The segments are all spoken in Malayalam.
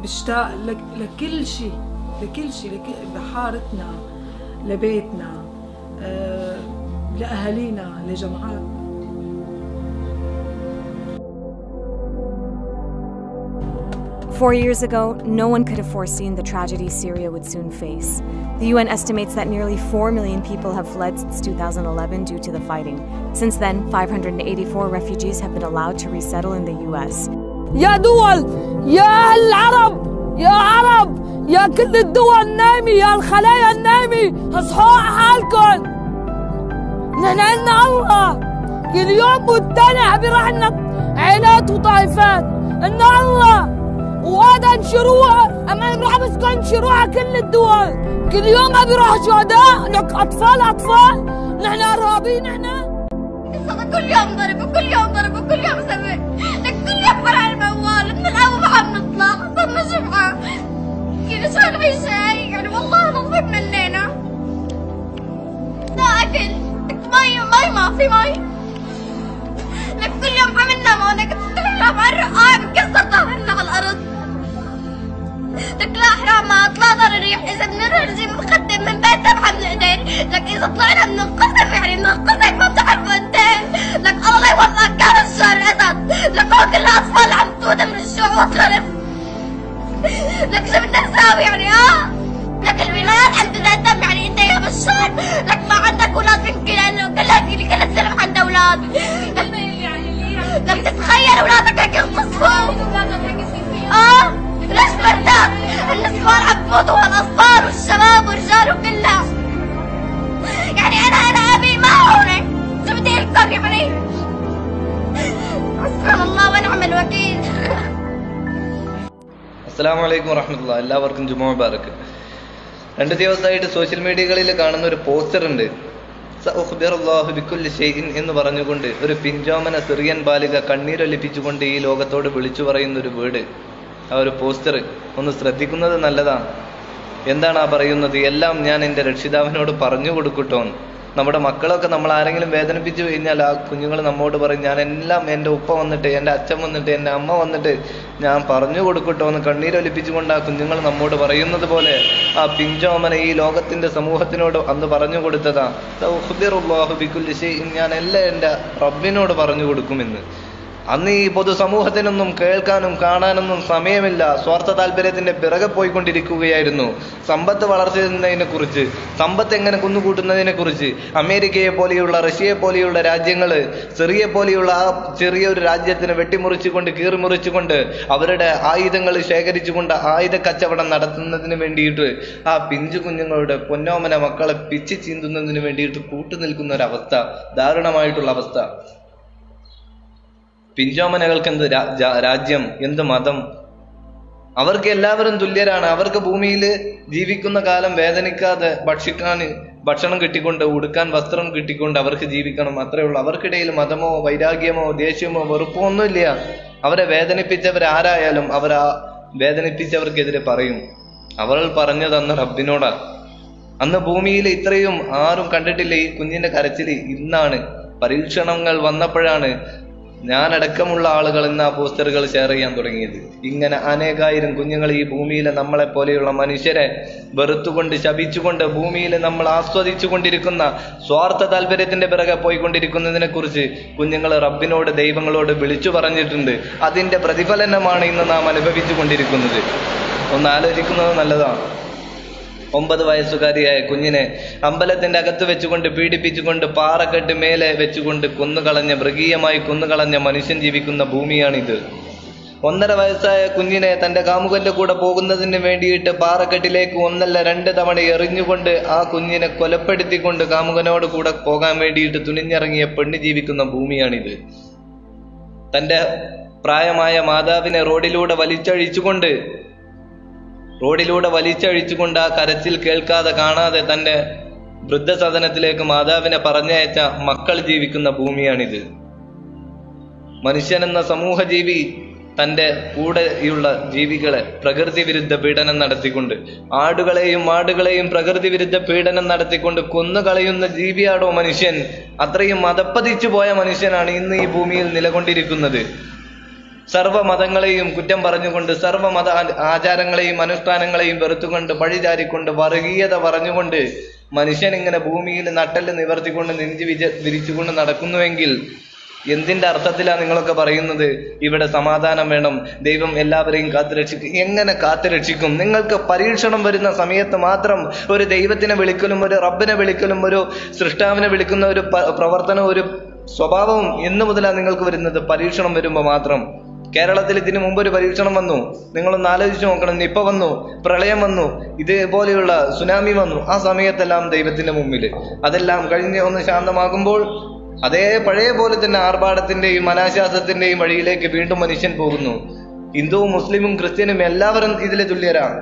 بشتاق لك لكل شيء لكل شيء لك بحارتنا لبيتنا آه، لأهالينا لجماعاتنا Four years ago, no one could have foreseen the tragedy Syria would soon face. The UN estimates that nearly 4 million people have fled since 2011 due to the fighting. Since then, 584 refugees have been allowed to resettle in the US. يا دول يا أهل العرب يا عرب يا كل الدول النايمة يا الخلايا النايمة اصحوا على حالكم نحن عنا الله كل يوم والتاني عم يروح لنا عينات وطائفات إن الله وهذا انشروها اما نروح مسكوا انشروها على كل الدول كل يوم عم يروح شهداء لك اطفال اطفال نحن ارهابيين نحن كل يوم ضرب وكل يوم ضرب وكل يوم سبب لك كل يوم فرع الموال من الأول ما عم نطلع صرنا جمعة يعني شو نبي شيء يعني والله العظيم ملينا لا أكل لك مي مي ما في مي لك كل يوم عملنا ما لك تحرم على الرقاع بتكسر ظهرنا على الأرض لك لا حرام ما طلع ضر الريح إذا بنرجع بنقدم من بيتنا ما بنقدر لك إذا طلعنا بننقذف يعني بننقذك ما بتعرفوا أنت لك الله يوفقك كان الشهر أسد لك هو كل الأطفال عم تموت من الجوع والخرف لك شو بدنا نساوي يعني ها لك الولايات عم تتقدم يعني انت يا بشار لك ما عندك اولاد يمكن لانه كلها كل السلف عندها اولاد لك تتخيل اولادك هيك يغتصبوا اه ليش مرتاح النسوان عم تموت والاطفال والشباب والرجال وكلها يعني انا انا ابي ما هونك شو بدي لكم يعني حسبنا الله ونعم الوكيل അസ്സാം വലൈക്കും വറഹമത്തുള്ള എല്ലാവർക്കും ജുമോ മുബാറക്ക് രണ്ട് ദിവസമായിട്ട് സോഷ്യൽ മീഡിയകളിൽ കാണുന്ന ഒരു പോസ്റ്റർ ഉണ്ട് സഉഖ്ബിറുല്ലാഹു ബിക്കുല്ലി ഷൈഇൻ എന്ന് പറഞ്ഞുകൊണ്ട് ഒരു പിഞ്ചോമന സിറിയൻ ബാലിക കണ്ണീരൊലിപ്പിച്ചുകൊണ്ട് ഈ ലോകത്തോട് വിളിച്ചു പറയുന്ന ഒരു വീട് ആ ഒരു പോസ്റ്റർ ഒന്ന് ശ്രദ്ധിക്കുന്നത് നല്ലതാണ് എന്താണ് ആ പറയുന്നത് എല്ലാം ഞാൻ എൻ്റെ രക്ഷിതാവിനോട് പറഞ്ഞു കൊടുക്കട്ടോ നമ്മുടെ മക്കളൊക്കെ നമ്മൾ ആരെങ്കിലും വേദനിപ്പിച്ചു കഴിഞ്ഞാൽ ആ കുഞ്ഞുങ്ങൾ നമ്മോട് പറയും ഞാൻ എല്ലാം എൻ്റെ ഉപ്പ വന്നിട്ട് എൻ്റെ അച്ഛൻ വന്നിട്ട് എൻ്റെ അമ്മ വന്നിട്ട് ഞാൻ പറഞ്ഞു കൊടുക്കട്ടോ എന്ന് കണ്ണീരൊലിപ്പിച്ചുകൊണ്ട് ആ കുഞ്ഞുങ്ങൾ നമ്മോട് പറയുന്നത് പോലെ ആ പിഞ്ചോമന ഈ ലോകത്തിന്റെ സമൂഹത്തിനോട് അന്ന് പറഞ്ഞു കൊടുത്തതാ സൗഖ്ബിറുല്ലാഹു ബിക്കുല്ലി ഷൈഇൻ ഞാൻ എല്ലാം എൻ്റെ റബ്ബിനോട് പറഞ്ഞു കൊടുക്കുമെന്ന് അന്ന് ഈ പൊതുസമൂഹത്തിനൊന്നും കേൾക്കാനും കാണാനൊന്നും സമയമില്ല സ്വാർത്ഥ താല്പര്യത്തിന്റെ പിറകെ പോയിക്കൊണ്ടിരിക്കുകയായിരുന്നു സമ്പത്ത് വളർത്തുന്നതിനെ കുറിച്ച് സമ്പത്ത് എങ്ങനെ കുന്നുകൂട്ടുന്നതിനെ കുറിച്ച് അമേരിക്കയെ പോലെയുള്ള റഷ്യയെ പോലെയുള്ള രാജ്യങ്ങള് സിറിയെ പോലെയുള്ള ആ ചെറിയൊരു രാജ്യത്തിന് വെട്ടിമുറിച്ചുകൊണ്ട് കീറിമുറിച്ചുകൊണ്ട് അവരുടെ ആയുധങ്ങൾ ശേഖരിച്ചുകൊണ്ട് ആയുധ കച്ചവടം നടത്തുന്നതിന് വേണ്ടിയിട്ട് ആ പിഞ്ചു കുഞ്ഞുങ്ങളുടെ പൊന്നോമന മക്കളെ പിച്ചി ചീന്തുന്നതിന് വേണ്ടിയിട്ട് കൂട്ടുനിൽക്കുന്ന ഒരു അവസ്ഥ ദാരുണമായിട്ടുള്ള അവസ്ഥ പിഞ്ചോമനകൾക്ക് എന്ത് രാ- ജാ- രാജ്യം എന്ത് മതം അവർക്ക് എല്ലാവരും തുല്യരാണ് അവർക്ക് ഭൂമിയിൽ ജീവിക്കുന്ന കാലം വേദനിക്കാതെ ഭക്ഷിക്കാൻ ഭക്ഷണം കിട്ടിക്കൊണ്ട് ഉടുക്കാൻ വസ്ത്രം കിട്ടിക്കൊണ്ട് അവർക്ക് ജീവിക്കണം അത്രേ ഉള്ളൂ അവർക്കിടയിൽ മതമോ വൈരാഗ്യമോ ദേഷ്യമോ വെറുപ്പോ ഒന്നുമില്ല അവരെ വേദനിപ്പിച്ചവർ ആരായാലും അവർ ആ വേദനിപ്പിച്ചവർക്കെതിരെ പറയും അവൾ പറഞ്ഞത് അന്ന് റബ്ബിനോടാ അന്ന് ഭൂമിയിൽ ഇത്രയും ആരും കണ്ടിട്ടില്ല ഈ കുഞ്ഞിന്റെ കരച്ചിൽ ഇന്നാണ് പരീക്ഷണങ്ങൾ വന്നപ്പോഴാണ് ഞാനടക്കമുള്ള ആളുകൾ ഇന്ന് ആ പോസ്റ്ററുകൾ ഷെയർ ചെയ്യാൻ തുടങ്ങിയത് ഇങ്ങനെ അനേകായിരം കുഞ്ഞുങ്ങൾ ഈ ഭൂമിയിലെ നമ്മളെ പോലെയുള്ള മനുഷ്യരെ വെറുത്തുകൊണ്ട് ശപിച്ചുകൊണ്ട് ഭൂമിയിൽ നമ്മൾ ആസ്വദിച്ചു കൊണ്ടിരിക്കുന്ന സ്വാർത്ഥ താല്പര്യത്തിന്റെ പിറകെ പോയിക്കൊണ്ടിരിക്കുന്നതിനെ കുറിച്ച് കുഞ്ഞുങ്ങൾ റബ്ബിനോട് ദൈവങ്ങളോട് വിളിച്ചു പറഞ്ഞിട്ടുണ്ട് അതിന്റെ പ്രതിഫലനമാണ് ഇന്ന് നാം അനുഭവിച്ചു കൊണ്ടിരിക്കുന്നത് ഒന്ന് ആലോചിക്കുന്നത് നല്ലതാണ് ഒമ്പത് വയസ്സുകാരിയായ കുഞ്ഞിനെ അമ്പലത്തിന്റെ അകത്ത് വെച്ചുകൊണ്ട് പീഡിപ്പിച്ചുകൊണ്ട് പാറക്കെട്ട് മേലെ വെച്ചുകൊണ്ട് കൊന്നുകളഞ്ഞ മൃഗീയമായി കൊന്നുകളഞ്ഞ മനുഷ്യൻ ജീവിക്കുന്ന ഭൂമിയാണിത് ഒന്നര വയസ്സായ കുഞ്ഞിനെ തന്റെ കാമുകന്റെ കൂടെ പോകുന്നതിന് വേണ്ടിയിട്ട് പാറക്കെട്ടിലേക്ക് ഒന്നല്ല രണ്ട് തവണ എറിഞ്ഞുകൊണ്ട് ആ കുഞ്ഞിനെ കൊലപ്പെടുത്തിക്കൊണ്ട് കാമുകനോട് കൂടെ പോകാൻ വേണ്ടിയിട്ട് തുനിഞ്ഞിറങ്ങിയ പെണ്ണ് ജീവിക്കുന്ന ഭൂമിയാണിത് തന്റെ പ്രായമായ മാതാവിനെ റോഡിലൂടെ വലിച്ചഴിച്ചുകൊണ്ട് റോഡിലൂടെ വലിച്ചഴിച്ചുകൊണ്ട് ആ കരച്ചിൽ കേൾക്കാതെ കാണാതെ തന്റെ വൃദ്ധസദനത്തിലേക്ക് മാതാവിനെ പറഞ്ഞയച്ച മക്കൾ ജീവിക്കുന്ന ഭൂമിയാണിത് മനുഷ്യൻ എന്ന സമൂഹ ജീവി തന്റെ കൂടെയുള്ള ജീവികളെ പ്രകൃതി വിരുദ്ധ പീഡനം നടത്തിക്കൊണ്ട് ആടുകളെയും മാടുകളെയും പ്രകൃതി വിരുദ്ധ പീഡനം നടത്തിക്കൊണ്ട് കൊന്നുകളയുന്ന ജീവിയാടോ മനുഷ്യൻ അത്രയും മതപ്പതിച്ചു പോയ മനുഷ്യനാണ് ഇന്ന് ഈ ഭൂമിയിൽ നിലകൊണ്ടിരിക്കുന്നത് സർവ്വ മതങ്ങളെയും കുറ്റം പറഞ്ഞുകൊണ്ട് സർവ്വ മത ആ- ആചാരങ്ങളെയും അനുഷ്ഠാനങ്ങളെയും വെറുത്തുകൊണ്ട് പഴിചാരിക്കൊണ്ട് വർഗീയത പറഞ്ഞുകൊണ്ട് മനുഷ്യൻ ഇങ്ങനെ ഭൂമിയിൽ നട്ടല് നിവർത്തിക്കൊണ്ട് നെഞ്ചു വിജ വിരിച്ചുകൊണ്ട് നടക്കുന്നുവെങ്കിൽ എന്തിന്റെ അർത്ഥത്തിലാണ് നിങ്ങളൊക്കെ പറയുന്നത് ഇവിടെ സമാധാനം വേണം ദൈവം എല്ലാവരെയും കാത്തുരക്ഷിക്കും എങ്ങനെ കാത്തുരക്ഷിക്കും നിങ്ങൾക്ക് പരീക്ഷണം വരുന്ന സമയത്ത് മാത്രം ഒരു ദൈവത്തിനെ വിളിക്കലും ഒരു റബ്ബിനെ വിളിക്കലും ഒരു സൃഷ്ടാവിനെ വിളിക്കുന്ന ഒരു പ- പ്രവർത്തനവും ഒരു സ്വഭാവവും എന്ന് മുതലാണ് നിങ്ങൾക്ക് വരുന്നത് പരീക്ഷണം വരുമ്പോൾ മാത്രം കേരളത്തിൽ ഇതിനു മുമ്പ് ഒരു പരീക്ഷണം വന്നു നിങ്ങളൊന്ന് ആലോചിച്ച് നോക്കണം നിപ്പ വന്നു പ്രളയം വന്നു ഇതേപോലെയുള്ള സുനാമി വന്നു ആ സമയത്തെല്ലാം ദൈവത്തിന്റെ മുമ്പിൽ അതെല്ലാം കഴിഞ്ഞ് ഒന്ന് ശാന്തമാകുമ്പോൾ അതേ പഴയ പോലെ തന്നെ ആർഭാടത്തിന്റെയും അനാശാസത്തിന്റെയും വഴിയിലേക്ക് വീണ്ടും മനുഷ്യൻ പോകുന്നു ഹിന്ദുവും മുസ്ലിമും ക്രിസ്ത്യനും എല്ലാവരും ഇതിലെ തുല്യരാണ്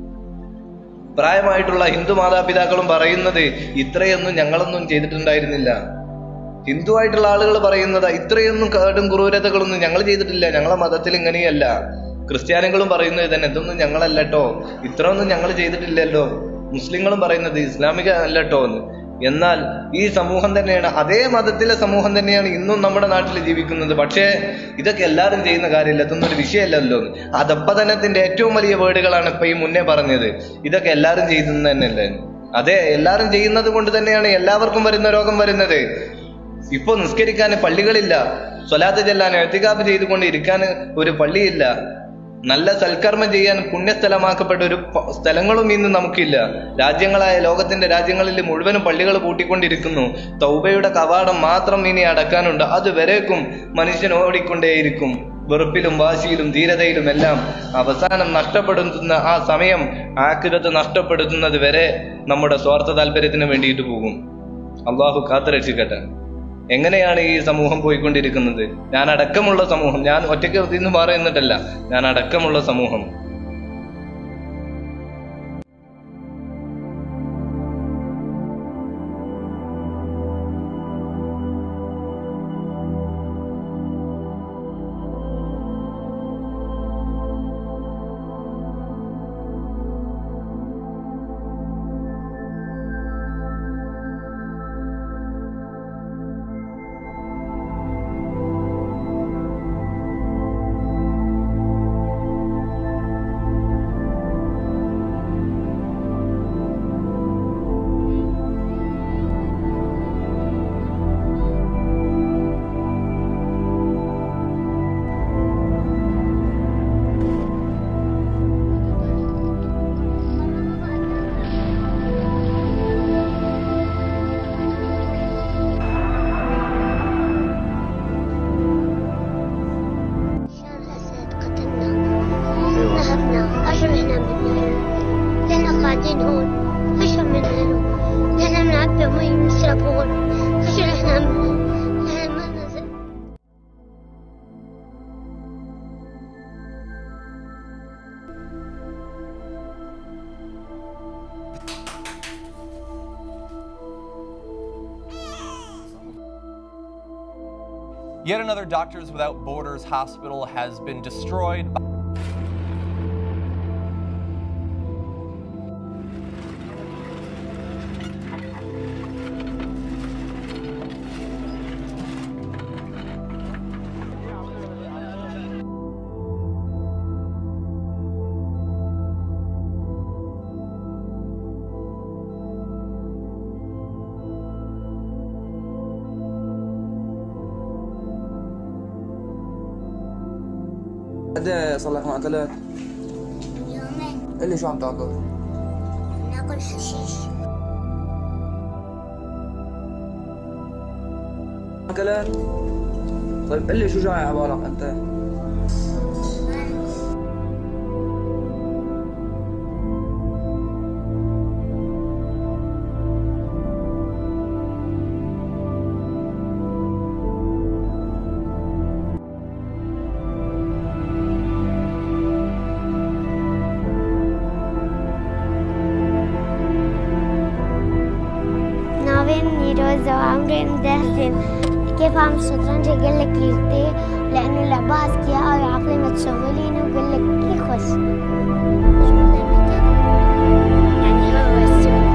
പ്രായമായിട്ടുള്ള ഹിന്ദു മാതാപിതാക്കളും പറയുന്നത് ഇത്രയൊന്നും ഞങ്ങളൊന്നും ചെയ്തിട്ടുണ്ടായിരുന്നില്ല ഹിന്ദു ആയിട്ടുള്ള ആളുകൾ പറയുന്നത് ഇത്രയൊന്നും കേടും ക്രൂരതകളൊന്നും ഞങ്ങൾ ചെയ്തിട്ടില്ല ഞങ്ങളെ മതത്തിൽ ഇങ്ങനെയല്ല ക്രിസ്ത്യാനികളും പറയുന്നത് തന്നെ ഇതൊന്നും ഞങ്ങളല്ല കേട്ടോ ഇത്രയൊന്നും ഞങ്ങൾ ചെയ്തിട്ടില്ലല്ലോ മുസ്ലിങ്ങളും പറയുന്നത് ഇസ്ലാമിക അല്ല കേട്ടോ എന്ന് എന്നാൽ ഈ സമൂഹം തന്നെയാണ് അതേ മതത്തിലെ സമൂഹം തന്നെയാണ് ഇന്നും നമ്മുടെ നാട്ടിൽ ജീവിക്കുന്നത് പക്ഷേ ഇതൊക്കെ എല്ലാവരും ചെയ്യുന്ന കാര്യമില്ല ഇതൊന്നും ഒരു വിഷയമല്ലല്ലോ എന്ന്. അധപ്പതനത്തിന്റെ ഏറ്റവും വലിയ വേർഡുകളാണ് ഇപ്പൊ ഈ മുന്നേ പറഞ്ഞത് ഇതൊക്കെ എല്ലാവരും ചെയ്യുന്നത് തന്നെയല്ലേ അതെ എല്ലാവരും ചെയ്യുന്നത് കൊണ്ട് തന്നെയാണ് എല്ലാവർക്കും വരുന്ന രോഗം വരുന്നത് ഇപ്പൊ നിസ്കരിക്കാൻ പള്ളികളില്ല സ്വലാത്ത് ചെല്ലാൻ എഴുത്തികാപ്പ് ചെയ്തുകൊണ്ട് ഇരിക്കാൻ ഒരു പള്ളിയില്ല നല്ല സൽക്കർമ്മം ചെയ്യാൻ പുണ്യസ്ഥലമാക്കപ്പെട്ട ഒരു പ- സ്ഥലങ്ങളും ഇന്ന് നമുക്കില്ല രാജ്യങ്ങളായ ലോകത്തിന്റെ രാജ്യങ്ങളിൽ മുഴുവനും പള്ളികൾ പൂട്ടിക്കൊണ്ടിരിക്കുന്നു തൗബയുടെ കവാടം മാത്രം ഇനി അടക്കാനുണ്ട് അതുവരേക്കും മനുഷ്യൻ ഓടിക്കൊണ്ടേയിരിക്കും വെറുപ്പിലും വാശിയിലും ധീരതയിലും എല്ലാം അവസാനം നഷ്ടപ്പെടുത്തുന്ന ആ സമയം ആക്രത നഷ്ടപ്പെടുത്തുന്നത് വരെ നമ്മുടെ സ്വാർത്ഥ താല്പര്യത്തിന് വേണ്ടിയിട്ട് പോകും അള്ളാഹു കാത്തുരക്ഷിക്കട്ടെ എങ്ങനെയാണ് ഈ സമൂഹം പോയിക്കൊണ്ടിരിക്കുന്നത് ഞാൻ അടക്കമുള്ള സമൂഹം ഞാൻ ഒറ്റയ്ക്ക് ഇന്ന് പറയുന്നിട്ടല്ല ഞാൻ അടക്കമുള്ള സമൂഹം بشار الأسد قتلنا نهبنا أشهر إحنا بدنا لأننا قاعدين هون أشهر من له لأننا بنعبي مي بنشرب هون أشهر إحنا إحنا ما نزل Yet another Doctors Without Borders hospital has been destroyed. by- قد ايه صار لك ما اكلت؟ يومين قل لي شو عم تاكل؟ ناكل حشيش اكلت؟ طيب قل لي شو جاي على بالك انت؟ ناويني روزة وعمري مدهسن كيف عم الشطرنج يقول لك يلتي لأنه لعبة أذكياء قوي عقلي ما تشغلينه ويقول لك كيف خش يعني هو السوق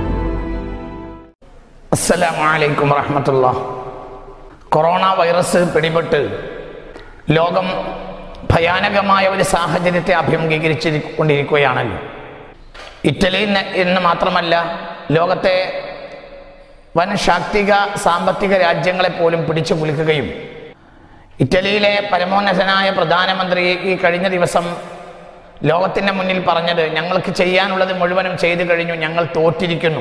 അസ്സലാമു അലൈക്കും വറഹമത്തുള്ള കൊറോണ വൈറസ് പിടിപെട്ട് ലോകം ഭയാനകമായ ഒരു സാഹചര്യത്തെ അഭിമുഖീകരിച്ചിരിക്കൊണ്ടിരിക്കുകയാണല്ലോ ഇറ്റലി ന- എന്ന് മാത്രമല്ല ലോകത്തെ വൻ ശാക്തിക സാമ്പത്തിക രാജ്യങ്ങളെ പോലും പിടിച്ചു കുലുക്കുകയും ഇറ്റലിയിലെ പരമോന്നതനായ പ്രധാനമന്ത്രി ഈ കഴിഞ്ഞ ദിവസം ലോകത്തിൻ്റെ മുന്നിൽ പറഞ്ഞത് ഞങ്ങൾക്ക് ചെയ്യാനുള്ളത് മുഴുവനും ചെയ്തു കഴിഞ്ഞു ഞങ്ങൾ തോറ്റിരിക്കുന്നു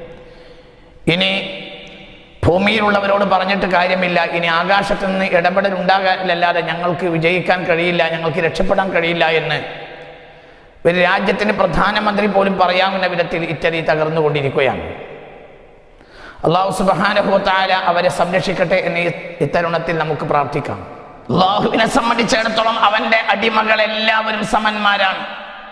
ഇനി ഭൂമിയിലുള്ളവരോട് പറഞ്ഞിട്ട് കാര്യമില്ല ഇനി ആകാശത്ത് നിന്ന് ഇടപെടൽ ഉണ്ടാകാനല്ലാതെ ഞങ്ങൾക്ക് വിജയിക്കാൻ കഴിയില്ല ഞങ്ങൾക്ക് രക്ഷപ്പെടാൻ കഴിയില്ല എന്ന് ഒരു രാജ്യത്തിന് പ്രധാനമന്ത്രി പോലും പറയാവുന്ന വിധത്തിൽ ഇറ്റലി തകർന്നുകൊണ്ടിരിക്കുകയാണ് അള്ളാഹു സുബാനുഭവത്തായ അവരെ സംരക്ഷിക്കട്ടെ എന്ന് ഈ ഇത്തരുണത്തിൽ നമുക്ക് പ്രാർത്ഥിക്കാം അള്ളാഹുവിനെ സംബന്ധിച്ചിടത്തോളം അവന്റെ അടിമകൾ എല്ലാവരും സമന്മാരാണ്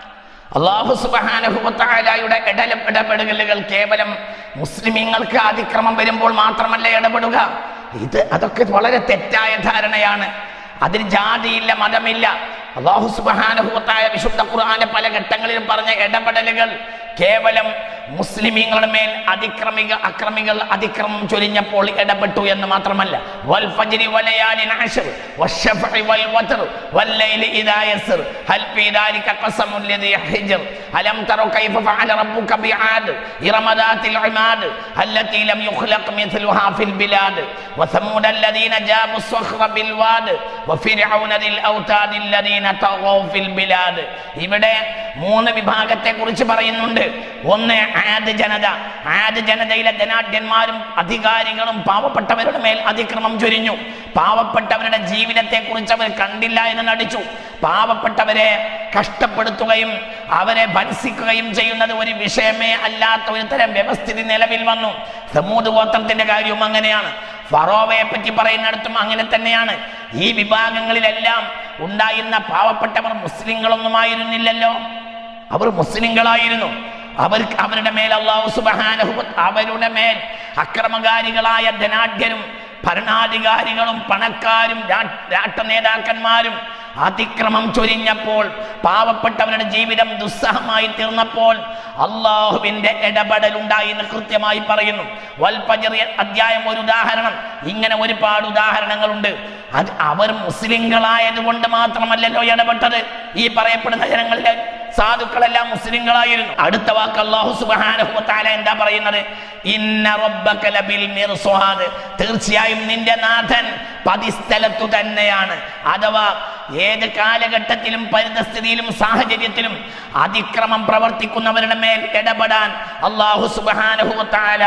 അള്ളാഹു സുബാനുഭവത്തായാലയുടെ ഇടല ഇടപെടലുകൾ കേവലം മുസ്ലിമീങ്ങൾക്ക് അതിക്രമം വരുമ്പോൾ മാത്രമല്ല ഇടപെടുക ഇത് അതൊക്കെ വളരെ തെറ്റായ ധാരണയാണ് അതിന് ജാതിയില്ല മതമില്ല അള്ളാഹു സുബാനുഭവത്തായ വിശുദ്ധ ഖുർആാന്റെ പല ഘട്ടങ്ങളിലും പറഞ്ഞ ഇടപെടലുകൾ കേവലം മുസ്ലിമീങ്ങളുടെ മേൽ അതിക്രമിക അക്രമികൾ അതിക്രമം ചൊരിഞ്ഞപ്പോൾ ഇടപെട്ടു എന്ന് മാത്രമല്ല വൽ ഫജ്രി വലയാലിൻ അശ്ർ വശഫഇ വൽ വത്ർ വല്ലൈലി ഇദാ യസ്ർ ഹൽ ഫീ ദാലിക ഖസമുൻ ലിദി ഹിജ്ർ അലം തറ കൈഫ ഫഅല റബ്ബുക ബിആദ് ഇറമ ദാത്തിൽ ഇമാദ് التي لم يخلق مثلها في البلاد وثمود الذين جابوا الصخر بالواد وفرعون ذي الاوتاد الذين طغوا في البلاد ഇവിടെ മൂന്ന് വിഭാഗത്തെ കുറിച്ച് പറയുന്നുണ്ട് ഒന്ന് ആദ് ജനത ആദ് ജനതയിലെ ധനാഢ്യന്മാരും അധികാരികളും പാവപ്പെട്ടവരുടെ മേൽ അതിക്രമം ചൊരിഞ്ഞു പാവപ്പെട്ടവരുടെ ജീവിതത്തെ കുറിച്ച് അവർ കണ്ടില്ല എന്ന് നടിച്ചു പാവപ്പെട്ടവരെ കഷ്ടപ്പെടുത്തുകയും അവരെ ഭത്സിക്കുകയും ചെയ്യുന്നത് ഒരു വിഷയമേ അല്ലാത്ത ഒരു തരം വ്യവസ്ഥിതി നിലവിൽ വന്നു സമൂത് ഗോത്രത്തിന്റെ കാര്യവും അങ്ങനെയാണ് ഫറോവയെ പറ്റി പറയുന്നിടത്തും അങ്ങനെ തന്നെയാണ് ഈ വിഭാഗങ്ങളിലെല്ലാം ഉണ്ടായിരുന്ന പാവപ്പെട്ടവർ മുസ്ലിങ്ങളൊന്നുമായിരുന്നില്ലല്ലോ അവർ മുസ്ലിങ്ങളായിരുന്നു അവർക്ക് അവരുടെ മേൽ അള്ളാഹു സുബഹാനഹു അവരുടെ മേൽ അക്രമകാരികളായ ധനാഢ്യരും ഭരണാധികാരികളും പണക്കാരും രാ- രാഷ്ട്ര നേതാക്കന്മാരും അതിക്രമം ചൊരിഞ്ഞപ്പോൾ പാവപ്പെട്ടവരുടെ ജീവിതം ദുസ്സഹമായി തീർന്നപ്പോൾ അള്ളാഹുവിന്റെ ഇടപെടൽ ഉണ്ടായി എന്ന് കൃത്യമായി പറയുന്നു വൽപജറിയ അധ്യായം ഒരു ഉദാഹരണം ഇങ്ങനെ ഒരുപാട് ഉദാഹരണങ്ങളുണ്ട് അത് അവർ മുസ്ലിങ്ങളായത് കൊണ്ട് മാത്രമല്ലല്ലോ ഇടപെട്ടത് ഈ പറയപ്പെടുന്ന ജനങ്ങളിലെ സാധുക്കളെല്ലാം മുസ്ലിങ്ങളായിരുന്നു അടുത്ത വാക്ക് അള്ളാഹു സുബ്ഹാനഹു വ തആല എന്താ പറയുന്നത് ഇന്ന റബ്ബക ലബിൽ മിർസ്വാദ് തീർച്ചയായും നിന്റെ നാഥൻ പതിസ്ഥലത്തു തന്നെയാണ് അഥവാ ഏത് കാലഘട്ടത്തിലും പരിതസ്ഥിതിയിലും സാഹചര്യത്തിലും അതിക്രമം പ്രവർത്തിക്കുന്നവരുടെ മേൽ ഇടപെടാൻ അള്ളാഹു സുബ്ഹാനഹു വ തആല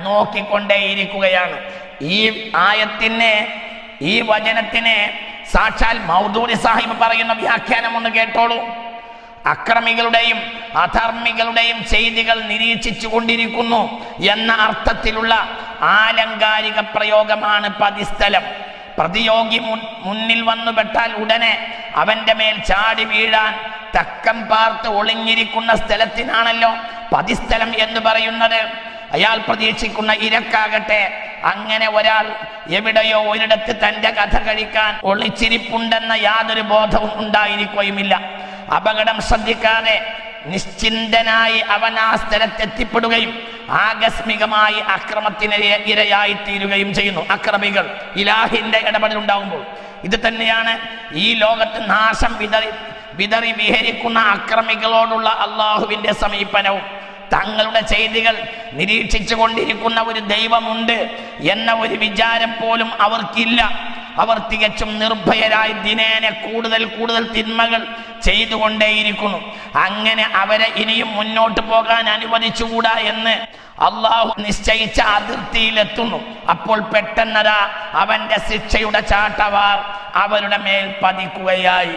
നോക്കിക്കൊണ്ടേയിരിക്കുകയാണ് ഈ ആയത്തിനെ ഈ വചനത്തിനെ സാക്ഷാൽ മൗദൂരി സാഹിബ് പറയുന്ന വ്യാഖ്യാനം ഒന്ന് കേട്ടോളൂ അക്രമികളുടെയും അധർമ്മികളുടെയും ചെയ്തികൾ നിരീക്ഷിച്ചു കൊണ്ടിരിക്കുന്നു എന്ന അർത്ഥത്തിലുള്ള ആലങ്കാരിക പ്രയോഗമാണ് പതിസ്ഥലം പ്രതിയോഗി മുൻ- മുന്നിൽ വന്നു പെട്ടാൽ ഉടനെ അവന്റെ മേൽ ചാടി വീഴാൻ തക്കം പാർത്ത് ഒളിഞ്ഞിരിക്കുന്ന സ്ഥലത്തിനാണല്ലോ പതിസ്ഥലം എന്ന് പറയുന്നത് അയാൾ പ്രതീക്ഷിക്കുന്ന ഇരക്കാകട്ടെ അങ്ങനെ ഒരാൾ എവിടെയോ ഒരിടത്ത് തന്റെ കഥ കഴിക്കാൻ ഒളിച്ചിരിപ്പുണ്ടെന്ന യാതൊരു ബോധവും ഉണ്ടായിരിക്കുകയുമില്ല അപകടം ശ്രദ്ധിക്കാതെ നിശ്ചിന്തനായി അവൻ ആ സ്ഥലത്തെത്തിപ്പെടുകയും ആകസ്മികമായി അക്രമത്തിന് ഇര- ഇരയായി തീരുകയും ചെയ്യുന്നു അക്രമികൾ ഇലാഹിന്റെ ഇടപെടൽ ഉണ്ടാകുമ്പോൾ ഇത് തന്നെയാണ് ഈ ലോകത്ത് നാശം വിതറി വിതറി വിഹരിക്കുന്ന അക്രമികളോടുള്ള അള്ളാഹുവിന്റെ സമീപനവും തങ്ങളുടെ ചെയ്തികൾ നിരീക്ഷിച്ചു കൊണ്ടിരിക്കുന്ന ഒരു ദൈവമുണ്ട് എന്ന ഒരു വിചാരം പോലും അവർക്കില്ല അവർ തികച്ചും നിർഭയരായി ദിനേന കൂടുതൽ കൂടുതൽ തിന്മകൾ ചെയ്തുകൊണ്ടേയിരിക്കുന്നു അങ്ങനെ അവരെ ഇനിയും മുന്നോട്ട് പോകാൻ അനുവദിച്ചുകൂടാ എന്ന് അള്ളാഹു നിശ്ചയിച്ച അതിർത്തിയിലെത്തുന്നു അപ്പോൾ പെട്ടെന്നതാ അവന്റെ ശിക്ഷയുടെ ചാട്ടവാർ അവരുടെ മേൽ പതിക്കുകയായി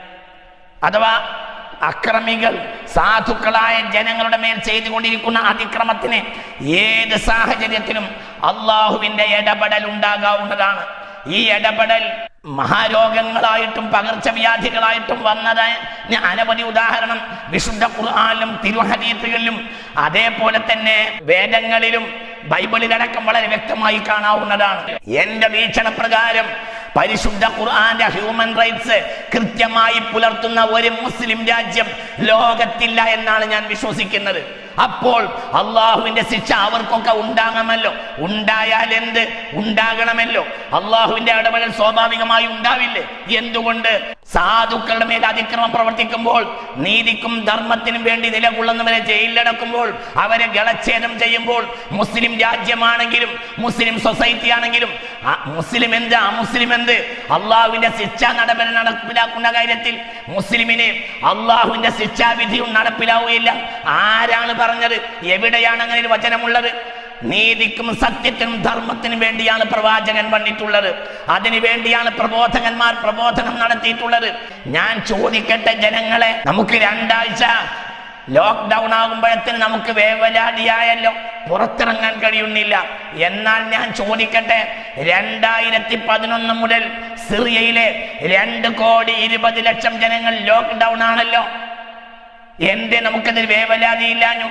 അഥവാ അക്രമികൾ സാധുക്കളായ ജനങ്ങളുടെ മേൽ ചെയ്തുകൊണ്ടിരിക്കുന്ന അതിക്രമത്തിന് ഏത് സാഹചര്യത്തിലും അള്ളാഹുവിന്റെ ഇടപെടൽ ഉണ്ടാകാവുന്നതാണ് ഈ ഇടപെടൽ മഹാരോഗങ്ങളായിട്ടും പകർച്ചവ്യാധികളായിട്ടും വന്നതിന് അനവധി ഉദാഹരണം വിശുദ്ധ ഖുർആാനിലും തിരുഹദീത്തുകളിലും അതേപോലെ തന്നെ വേദങ്ങളിലും ബൈബിളിലടക്കം വളരെ വ്യക്തമായി കാണാവുന്നതാണ് എന്റെ വീക്ഷണപ്രകാരം പരിശുദ്ധ ഖുർആന്റെ ഹ്യൂമൻ റൈറ്റ്സ് കൃത്യമായി പുലർത്തുന്ന ഒരു മുസ്ലിം രാജ്യം ലോകത്തില്ല എന്നാണ് ഞാൻ വിശ്വസിക്കുന്നത് അപ്പോൾ അള്ളാഹുവിന്റെ ശിക്ഷ അവർക്കൊക്കെ ഉണ്ടാകാമല്ലോ ഉണ്ടായാൽ എന്ത് ഉണ്ടാകണമല്ലോ അള്ളാഹുവിന്റെ ഇടപെടൽ സ്വാഭാവികമായി ഉണ്ടാവില്ലേ എന്തുകൊണ്ട് സാധുക്കളുടെ മേൽ അതിക്രമം പ്രവർത്തിക്കുമ്പോൾ നീതിക്കും ധർമ്മത്തിനും വേണ്ടി നിലകൊള്ളുന്നവരെ ജയിലിലടക്കുമ്പോൾ അവരെ ഗളച്ഛേദം ചെയ്യുമ്പോൾ മുസ്ലിം രാജ്യമാണെങ്കിലും മുസ്ലിം സൊസൈറ്റി ആണെങ്കിലും ആ മുസ്ലിം എന്ത് ആ മുസ്ലിം എന്ത് അള്ളാഹുവിന്റെ ശിക്ഷാ നടപടി നടപ്പിലാക്കുന്ന കാര്യത്തിൽ മുസ്ലിമിന് അള്ളാഹുവിന്റെ ശിക്ഷാവിധിയും നടപ്പിലാവുകയില്ല ആരാണ് പറഞ്ഞത് എവിടെയാണ് അങ്ങനെ ഒരു വചനമുള്ളത് നീതിക്കും സത്യത്തിനും ധർമ്മത്തിനും വേണ്ടിയാണ് പ്രവാചകൻ വന്നിട്ടുള്ളത് അതിനു വേണ്ടിയാണ് പ്രബോധകന്മാർ പ്രബോധനം നടത്തിയിട്ടുള്ളത് ഞാൻ ചോദിക്കട്ടെ ജനങ്ങളെ നമുക്ക് രണ്ടാഴ്ച ലോക്ക്ഡൗൺ ആകുമ്പോഴത്തേന് നമുക്ക് വേവലാതിയായല്ലോ പുറത്തിറങ്ങാൻ കഴിയുന്നില്ല എന്നാൽ ഞാൻ ചോദിക്കട്ടെ രണ്ടായിരത്തി പതിനൊന്ന് മുതൽ സിറിയയിലെ രണ്ട് കോടി ഇരുപത് ലക്ഷം ജനങ്ങൾ ലോക്ക്ഡൗൺ ആണല്ലോ എന്തേ നമുക്കതിൽ വേവലാതിയില്ലാഞ്ഞു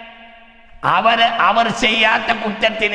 അവര് അവർ ചെയ്യാത്ത കുറ്റത്തിന്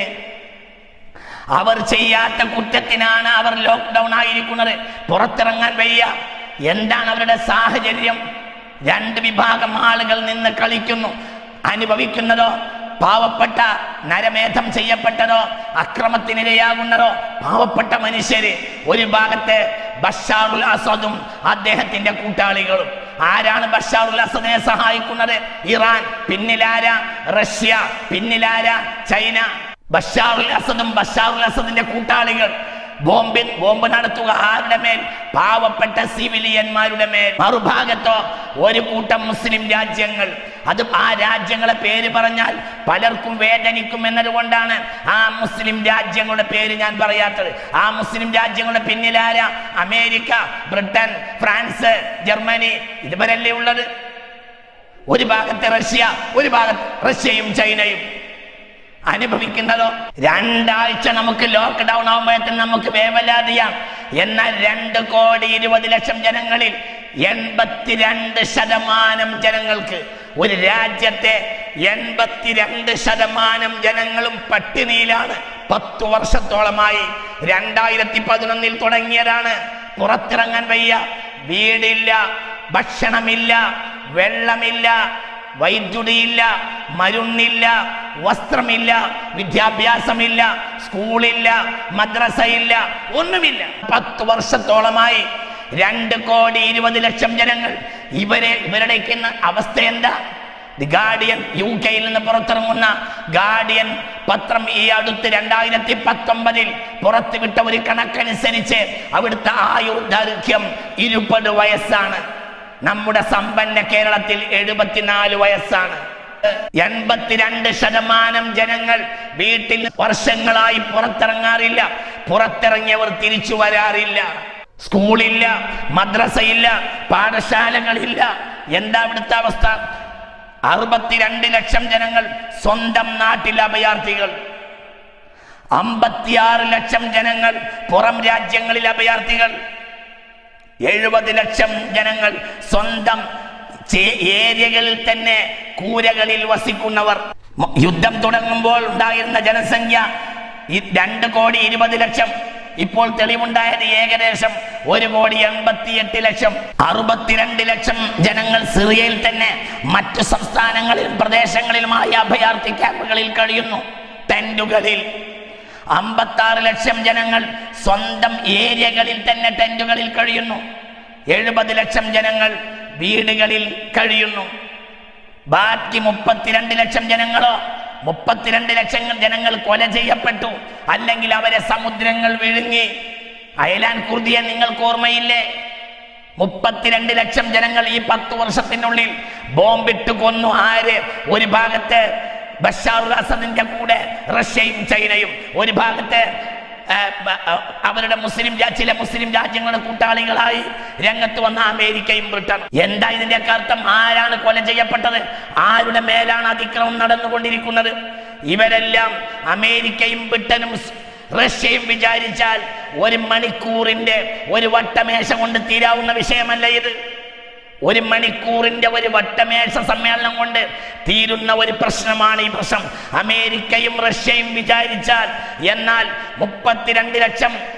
അവർ ചെയ്യാത്ത കുറ്റത്തിനാണ് അവർ ലോക്ക്ഡൗൺ ആയിരിക്കുന്നത് പുറത്തിറങ്ങാൻ വയ്യ എന്താണ് അവരുടെ സാഹചര്യം രണ്ട് വിഭാഗം ആളുകൾ നിന്ന് കളിക്കുന്നു അനുഭവിക്കുന്നതോ പാവപ്പെട്ട നരമേധം ചെയ്യപ്പെട്ടതോ അക്രമത്തിനിരയാകുന്നതോ പാവപ്പെട്ട മനുഷ്യര് ഒരു ഭാഗത്ത് ബഷാറുൽ അസദും അദ്ദേഹത്തിന്റെ കൂട്ടാളികളും ആരാണ് ബഷാറുൽ അസദിനെ സഹായിക്കുന്നത് ഇറാൻ പിന്നിലാര റഷ്യ പിന്നിലാര ചൈന ബഷാറുൽ അസദും ബഷാറുൽ അസദിന്റെ കൂട്ടാളികൾ ബോംബ് ബോംബ് നടത്തുക ആരുടെ മേൽ പാവപ്പെട്ട സിവിലിയന്മാരുടെ മേൽ മറുഭാഗത്തോ ഒരു കൂട്ടം മുസ്ലിം രാജ്യങ്ങൾ അത് ആ രാജ്യങ്ങളെ പേര് പറഞ്ഞാൽ പലർക്കും വേദനിക്കും എന്നതുകൊണ്ടാണ് ആ മുസ്ലിം രാജ്യങ്ങളുടെ പേര് ഞാൻ പറയാത്തത് ആ മുസ്ലിം രാജ്യങ്ങളുടെ പിന്നിലാര അമേരിക്ക ബ്രിട്ടൻ ഫ്രാൻസ് ജർമ്മനി ഇതുവരല്ലേ ഉള്ളത് ഒരു ഭാഗത്ത് റഷ്യ ഒരു ഭാഗത്ത് റഷ്യയും ചൈനയും അനുഭവിക്കുന്നതോ രണ്ടാഴ്ച നമുക്ക് ലോക്ക്ഡൗൺ ആകുമ്പോഴത്തേന് നമുക്ക് വേവലാതിയാം എന്നാൽ രണ്ട് കോടി ഇരുപത് ലക്ഷം ജനങ്ങളിൽ എൺപത്തിരണ്ട് ശതമാനം ജനങ്ങൾക്ക് ഒരു രാജ്യത്തെ എൺപത്തിരണ്ട് ശതമാനം ജനങ്ങളും പട്ടിണിയിലാണ് പത്തു വർഷത്തോളമായി രണ്ടായിരത്തി പതിനൊന്നിൽ തുടങ്ങിയതാണ് പുറത്തിറങ്ങാൻ വയ്യ വീടില്ല ഭക്ഷണമില്ല വെള്ളമില്ല വൈദ്യുതിയില്ല മരുന്നില്ല വസ്ത്രമില്ല വിദ്യാഭ്യാസമില്ല സ്കൂളില്ല മദ്രസയില്ല ഒന്നുമില്ല പത്ത് വർഷത്തോളമായി രണ്ട് കോടി ഇരുപത് ലക്ഷം ജനങ്ങൾ ഇവരെ ഇവരുടെയൊക്കെ ഇന്ന് അവസ്ഥ എന്താ ദി ഗാർഡിയൻ യു കെയിൽ നിന്ന് പുറത്തിറങ്ങുന്ന ഗാർഡിയൻ പത്രം ഈ അടുത്ത് രണ്ടായിരത്തി പത്തൊമ്പതിൽ പുറത്തുവിട്ട ഒരു കണക്കനുസരിച്ച് അവിടുത്തെ ആയുർദൈർഘ്യം ഇരുപത് വയസ്സാണ് നമ്മുടെ സമ്പന്ന കേരളത്തിൽ എഴുപത്തിനാല് വയസ്സാണ് എൺപത്തിരണ്ട് ശതമാനം ജനങ്ങൾ വീട്ടിൽ വർഷങ്ങളായി പുറത്തിറങ്ങാറില്ല പുറത്തിറങ്ങിയവർ തിരിച്ചു വരാറില്ല സ്കൂളില്ല മദ്രസയില്ല പാഠശാലകളില്ല എന്താ ഇവിടുത്തെ അവസ്ഥ അറുപത്തിരണ്ട് ലക്ഷം ജനങ്ങൾ സ്വന്തം നാട്ടിൽ അഭയാർത്ഥികൾ അമ്പത്തിയാറ് ലക്ഷം ജനങ്ങൾ പുറം രാജ്യങ്ങളിൽ അഭയാർത്ഥികൾ എഴുപത് ലക്ഷം ജനങ്ങൾ സ്വന്തം ചേ- ഏരിയകളിൽ തന്നെ കൂരകളിൽ വസിക്കുന്നവർ മ- യുദ്ധം തുടങ്ങുമ്പോൾ ഉണ്ടായിരുന്ന ജനസംഖ്യ ഈ രണ്ട് കോടി ഇരുപത് ലക്ഷം ഇപ്പോൾ തെളിവുണ്ടായത് ഏകദേശം ഒരു കോടി എൺപത്തിയെട്ട് ലക്ഷം അറുപത്തിരണ്ട് ലക്ഷം ജനങ്ങൾ സിറിയയിൽ തന്നെ മറ്റു സംസ്ഥാനങ്ങളിലും പ്രദേശങ്ങളിലുമായി അഭയാർത്ഥി ക്യാമ്പുകളിൽ കഴിയുന്നു ടെന്റുകളിൽ അമ്പത്താറ് ലക്ഷം ജനങ്ങൾ സ്വന്തം ഏരിയകളിൽ തന്നെ ടെന്റുകളിൽ കഴിയുന്നു എഴുപത് ലക്ഷം ജനങ്ങൾ വീടുകളിൽ കഴിയുന്നു ബാക്കി മുപ്പത്തിരണ്ട് ലക്ഷം ജനങ്ങളോ മുപ്പത്തിരണ്ട് ലക്ഷം ജനങ്ങൾ കൊല ചെയ്യപ്പെട്ടു അല്ലെങ്കിൽ അവരെ സമുദ്രങ്ങൾ വിഴുങ്ങി അയലാൻ കുർദിയെ നിങ്ങൾക്ക് ഓർമ്മയില്ലേ മുപ്പത്തിരണ്ട് ലക്ഷം ജനങ്ങൾ ഈ പത്ത് വർഷത്തിനുള്ളിൽ ബോംബിട്ട് കൊന്നു ആര് ഒരു ഭാഗത്ത് ബഷാറുൽ അസദിന്റെ കൂടെ റഷ്യയും ചൈനയും ഒരു ഭാഗത്ത് ആ, ബ- ആ, അവരുടെ മുസ്ലിം രാ- ചില മുസ്ലിം രാജ്യങ്ങളുടെ കൂട്ടാളികളായി രംഗത്ത് വന്ന അമേരിക്കയും ബ്രിട്ടനും എന്താ ഇതിന്റെയൊക്കെ അർത്ഥം ആരാണ് കൊല ചെയ്യപ്പെട്ടത് ആരുടെ മേലാണ് അതിക്രമം നടന്നുകൊണ്ടിരിക്കുന്നത് ഇവരെല്ലാം അമേരിക്കയും ബ്രിട്ടനും സ്- റഷ്യയും വിചാരിച്ചാൽ ഒരു മണിക്കൂറിന്റെ ഒരു വട്ടമേശ കൊണ്ട് തീരാവുന്ന വിഷയമല്ല ഇത് ഒരു മണിക്കൂറിന്റെ ഒരു വട്ടമേശ സമ്മേളനം കൊണ്ട് തീരുന്ന ഒരു പ്രശ്നമാണ് ഈ പ്രശ്നം അമേരിക്കയും റഷ്യയും വിചാരിച്ചാൽ എന്നാൽ മുപ്പത്തിരണ്ട് ലക്ഷം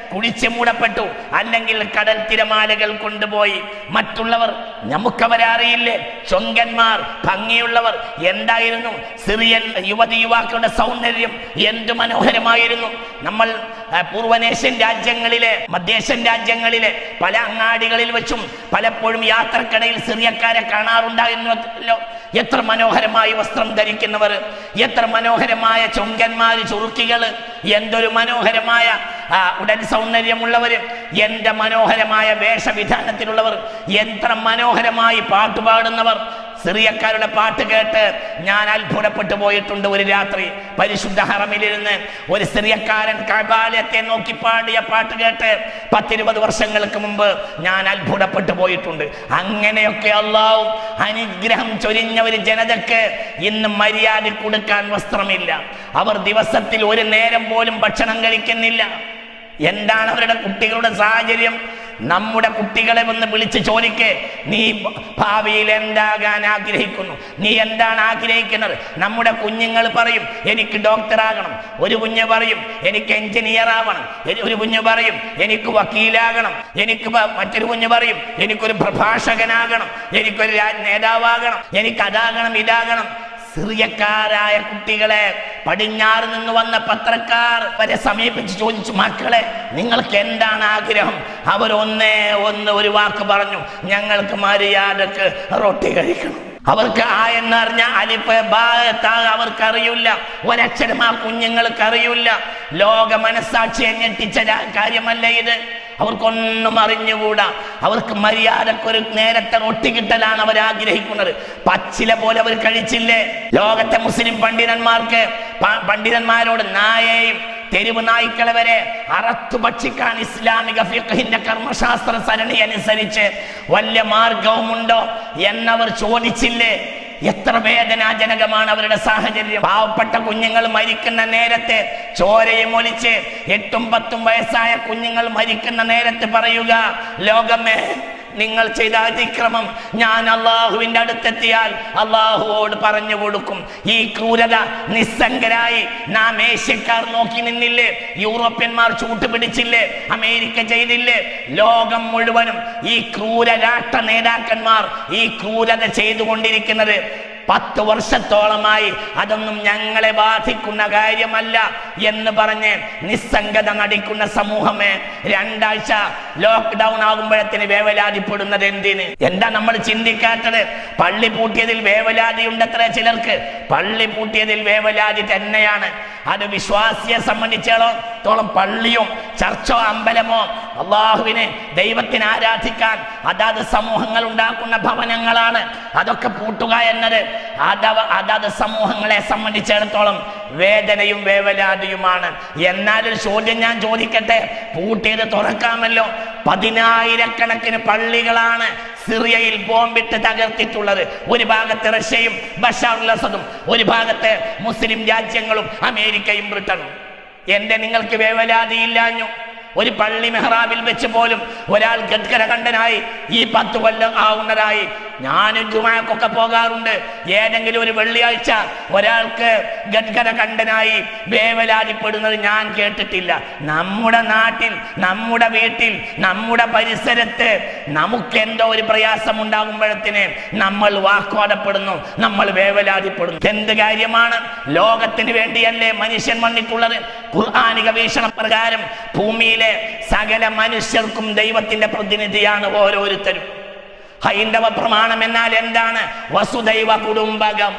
കുഴിച്ചു മൂടപ്പെട്ടു അല്ലെങ്കിൽ കടൽ തിരമാലകൾ കൊണ്ടുപോയി മറ്റുള്ളവർ നമുക്കവരെ അറിയില്ലേ ചൊങ്കന്മാർ ഭംഗിയുള്ളവർ എന്തായിരുന്നു സിറിയൻ യുവതി യുവാക്കളുടെ സൗന്ദര്യം എന്തു മനോഹരമായിരുന്നു നമ്മൾ ആ, പൂർവനേഷ്യൻ രാജ്യങ്ങളിലെ മധ്യേഷ്യൻ രാജ്യങ്ങളിലെ പല അങ്ങാടികളിൽ വെച്ചും പലപ്പോഴും യാത്രക്കിടയിൽ സിറിയക്കാരെ കാണാറുണ്ടായിരുന്നല്ലോ എത്ര മനോഹരമായി വസ്ത്രം ധരിക്കുന്നവർ എത്ര മനോഹരമായ ചൊങ്കന്മാര് ചുറുക്കികള് എന്തൊരു മനോഹരമായ ആ, ഉടൽ സൗന്ദര്യമുള്ളവർ എന്റെ മനോഹരമായ വേഷവിധാനത്തിലുള്ളവർ എത്ര മനോഹരമായി പാട്ടുപാടുന്നവർ സിറിയക്കാരുടെ പാട്ട് കേട്ട് ഞാൻ അത്ഭുതപ്പെട്ടു പോയിട്ടുണ്ട് ഒരു രാത്രി പരിശുദ്ധ ഹറമിലിരുന്ന് ഒരു സിറിയക്കാരൻ കബാലയത്തെ നോക്കി പാടിയ പാട്ട് കേട്ട് പത്തിരുപത് വർഷങ്ങൾക്ക് മുമ്പ് ഞാൻ അത്ഭുതപ്പെട്ടു പോയിട്ടുണ്ട് അങ്ങനെയൊക്കെ അള്ളാവും അനുഗ്രഹം ചൊരിഞ്ഞ ഒരു ജനതക്ക് ഇന്ന് മര്യാദ കൊടുക്കാൻ വസ്ത്രമില്ല അവർ ദിവസത്തിൽ ഒരു നേരം പോലും ഭക്ഷണം കഴിക്കുന്നില്ല എന്താണ് അവരുടെ കുട്ടികളുടെ സാഹചര്യം നമ്മുടെ കുട്ടികളെ ഒന്ന് വിളിച്ച് ചോദിക്കേ നീ ഭാവിയിൽ എന്താകാൻ ആഗ്രഹിക്കുന്നു നീ എന്താണ് ആഗ്രഹിക്കുന്നത് നമ്മുടെ കുഞ്ഞുങ്ങൾ പറയും എനിക്ക് ഡോക്ടറാകണം ഒരു കുഞ്ഞ് പറയും എനിക്ക് എഞ്ചിനീയർ ആവണം എ- ഒരു കുഞ്ഞ് പറയും എനിക്ക് വക്കീലാകണം എനിക്ക് പ- മറ്റൊരു കുഞ്ഞ് പറയും എനിക്കൊരു പ്രഭാഷകനാകണം എനിക്കൊരു രാ- നേതാവാകണം എനിക്ക് അതാകണം ഇതാകണം സിറിയക്കാരായ കുട്ടികളെ പടിഞ്ഞാറ് നിന്ന് വന്ന പത്രക്കാർ വരെ സമീപിച്ച് ചോദിച്ചു മക്കളെ നിങ്ങൾക്ക് എന്താണ് ആഗ്രഹം അവർ ഒന്നേ ഒന്ന് ഒരു വാക്ക് പറഞ്ഞു ഞങ്ങൾക്ക് മര്യാദക്ക് റൊട്ടി കഴിക്കണം അവർക്ക് ആ എന്നറിഞ്ഞ അലിഫ് ബാ താ അവർക്ക് അറിയില്ല ഒരക്ഷരം ആ കുഞ്ഞുങ്ങൾക്ക് അറിയില്ല ലോക മനസ്സാക്ഷിയെ ഞെട്ടിച്ച രാ- കാര്യമല്ല ഇത് അവർക്കൊന്നും അറിഞ്ഞുകൂടാ അവർക്ക് മര്യാദക്കൊരു നേരത്തെ റൊട്ടി കിട്ടലാണ് അവർ ആഗ്രഹിക്കുന്നത് പച്ചില പോലെ അവർ കഴിച്ചില്ലേ ലോകത്തെ മുസ്ലിം പണ്ഡിതന്മാർക്ക് പ- പണ്ഡിതന്മാരോട് നായയും തെരുവ് നായ്ക്കളെ വരെ അറത്തു ഭക്ഷിക്കാൻ ഇസ്ലാമിക ഫിഖഹിന്റെ കർമ്മശാസ്ത്ര സരണി അനുസരിച്ച് വല്ല മാർഗവുമുണ്ടോ എന്നവർ ചോദിച്ചില്ലേ എത്ര വേദനാജനകമാണ് അവരുടെ സാഹചര്യം പാവപ്പെട്ട കുഞ്ഞുങ്ങൾ മരിക്കുന്ന നേരത്തെ ചോരയും ഒലിച്ച് എട്ടും പത്തും വയസ്സായ കുഞ്ഞുങ്ങൾ മരിക്കുന്ന നേരത്ത് പറയുക ലോകമേ നിങ്ങൾ ചെയ്ത അതിക്രമം ഞാൻ അള്ളാഹുവിന്റെ അടുത്തെത്തിയാൽ അള്ളാഹുവോട് പറഞ്ഞു കൊടുക്കും ഈ ക്രൂരത നിസ്സംഗരായി നാം ഏഷ്യക്കാർ നോക്കി നിന്നില്ലേ യൂറോപ്യന്മാർ ചൂട്ടുപിടിച്ചില്ലേ അമേരിക്ക ചെയ്തില്ലേ ലോകം മുഴുവനും ഈ ക്രൂര രാഷ്ട്ര നേതാക്കന്മാർ ഈ ക്രൂരത ചെയ്തുകൊണ്ടിരിക്കുന്നത് പത്ത് വർഷത്തോളമായി അതൊന്നും ഞങ്ങളെ ബാധിക്കുന്ന കാര്യമല്ല എന്ന് പറഞ്ഞ് നിസ്സംഗത നടിക്കുന്ന സമൂഹമേ രണ്ടാഴ്ച ലോക്ക്ഡൗൺ ആകുമ്പോഴത്തിന് വേവലാതിപ്പെടുന്നത് എന്തിന് എന്താ നമ്മൾ ചിന്തിക്കാത്തത് പള്ളി പൂട്ടിയതിൽ വേവലാതി ഉണ്ടത്ര ചിലർക്ക് പള്ളി പൂട്ടിയതിൽ വേവലാതി തന്നെയാണ് അത് വിശ്വാസിയെ സംബന്ധിച്ചിടത്തോളം പള്ളിയും ചർച്ചോ അമ്പലമോ അള്ളാഹുവിനെ ദൈവത്തിന് ആരാധിക്കാൻ അതാത് സമൂഹങ്ങൾ ഉണ്ടാക്കുന്ന ഭവനങ്ങളാണ് അതൊക്കെ പൂട്ടുക എന്നത് അതവ അതാത് സമൂഹങ്ങളെ സംബന്ധിച്ചിടത്തോളം വേദനയും വേവലാതിയുമാണ് എന്നാലൊരു ചോദ്യം ഞാൻ ചോദിക്കട്ടെ പൂട്ടിയത് തുറക്കാമല്ലോ പതിനായിരക്കണക്കിന് പള്ളികളാണ് സിറിയയിൽ ബോംബിട്ട് തകർത്തിട്ടുള്ളത് ഒരു ഭാഗത്ത് റഷ്യയും ബഷാറുൽ അസദും ഒരു ഭാഗത്ത് മുസ്ലിം രാജ്യങ്ങളും അമേരിക്കയും ബ്രിട്ടനും എന്റെ നിങ്ങൾക്ക് വേവലാതിയില്ലാഞ്ഞു ഒരു പള്ളി മെഹ്റാബിൽ വെച്ച് പോലും ഒരാൾ ഗദ്ഗര കണ്ടനായി ഈ പത്ത് കൊല്ലം ആവുന്നതായി ഞാനും ജുമാക്കൊക്കെ പോകാറുണ്ട് ഏതെങ്കിലും ഒരു വെള്ളിയാഴ്ച ഒരാൾക്ക് ഗദ്ഗര കണ്ടനായി വേവലാതിപ്പെടുന്നത് ഞാൻ കേട്ടിട്ടില്ല നമ്മുടെ നാട്ടിൽ നമ്മുടെ വീട്ടിൽ നമ്മുടെ പരിസരത്ത് നമുക്കെന്തോ ഒരു പ്രയാസം ഉണ്ടാകുമ്പോഴത്തിന് നമ്മൾ വാക്കോടപ്പെടുന്നു നമ്മൾ വേവലാതിപ്പെടുന്നു എന്ത് കാര്യമാണ് ലോകത്തിന് വേണ്ടിയല്ലേ മനുഷ്യൻ വന്നിട്ടുള്ളത് ഖുർആാനിക വീക്ഷണ പ്രകാരം ഭൂമിയിലെ സകല മനുഷ്യർക്കും ദൈവത്തിന്റെ പ്രതിനിധിയാണ് ഓരോരുത്തരും ഹൈന്ദവ പ്രമാണം എന്നാൽ എന്താണ് വസുദൈവ കുടുംബകം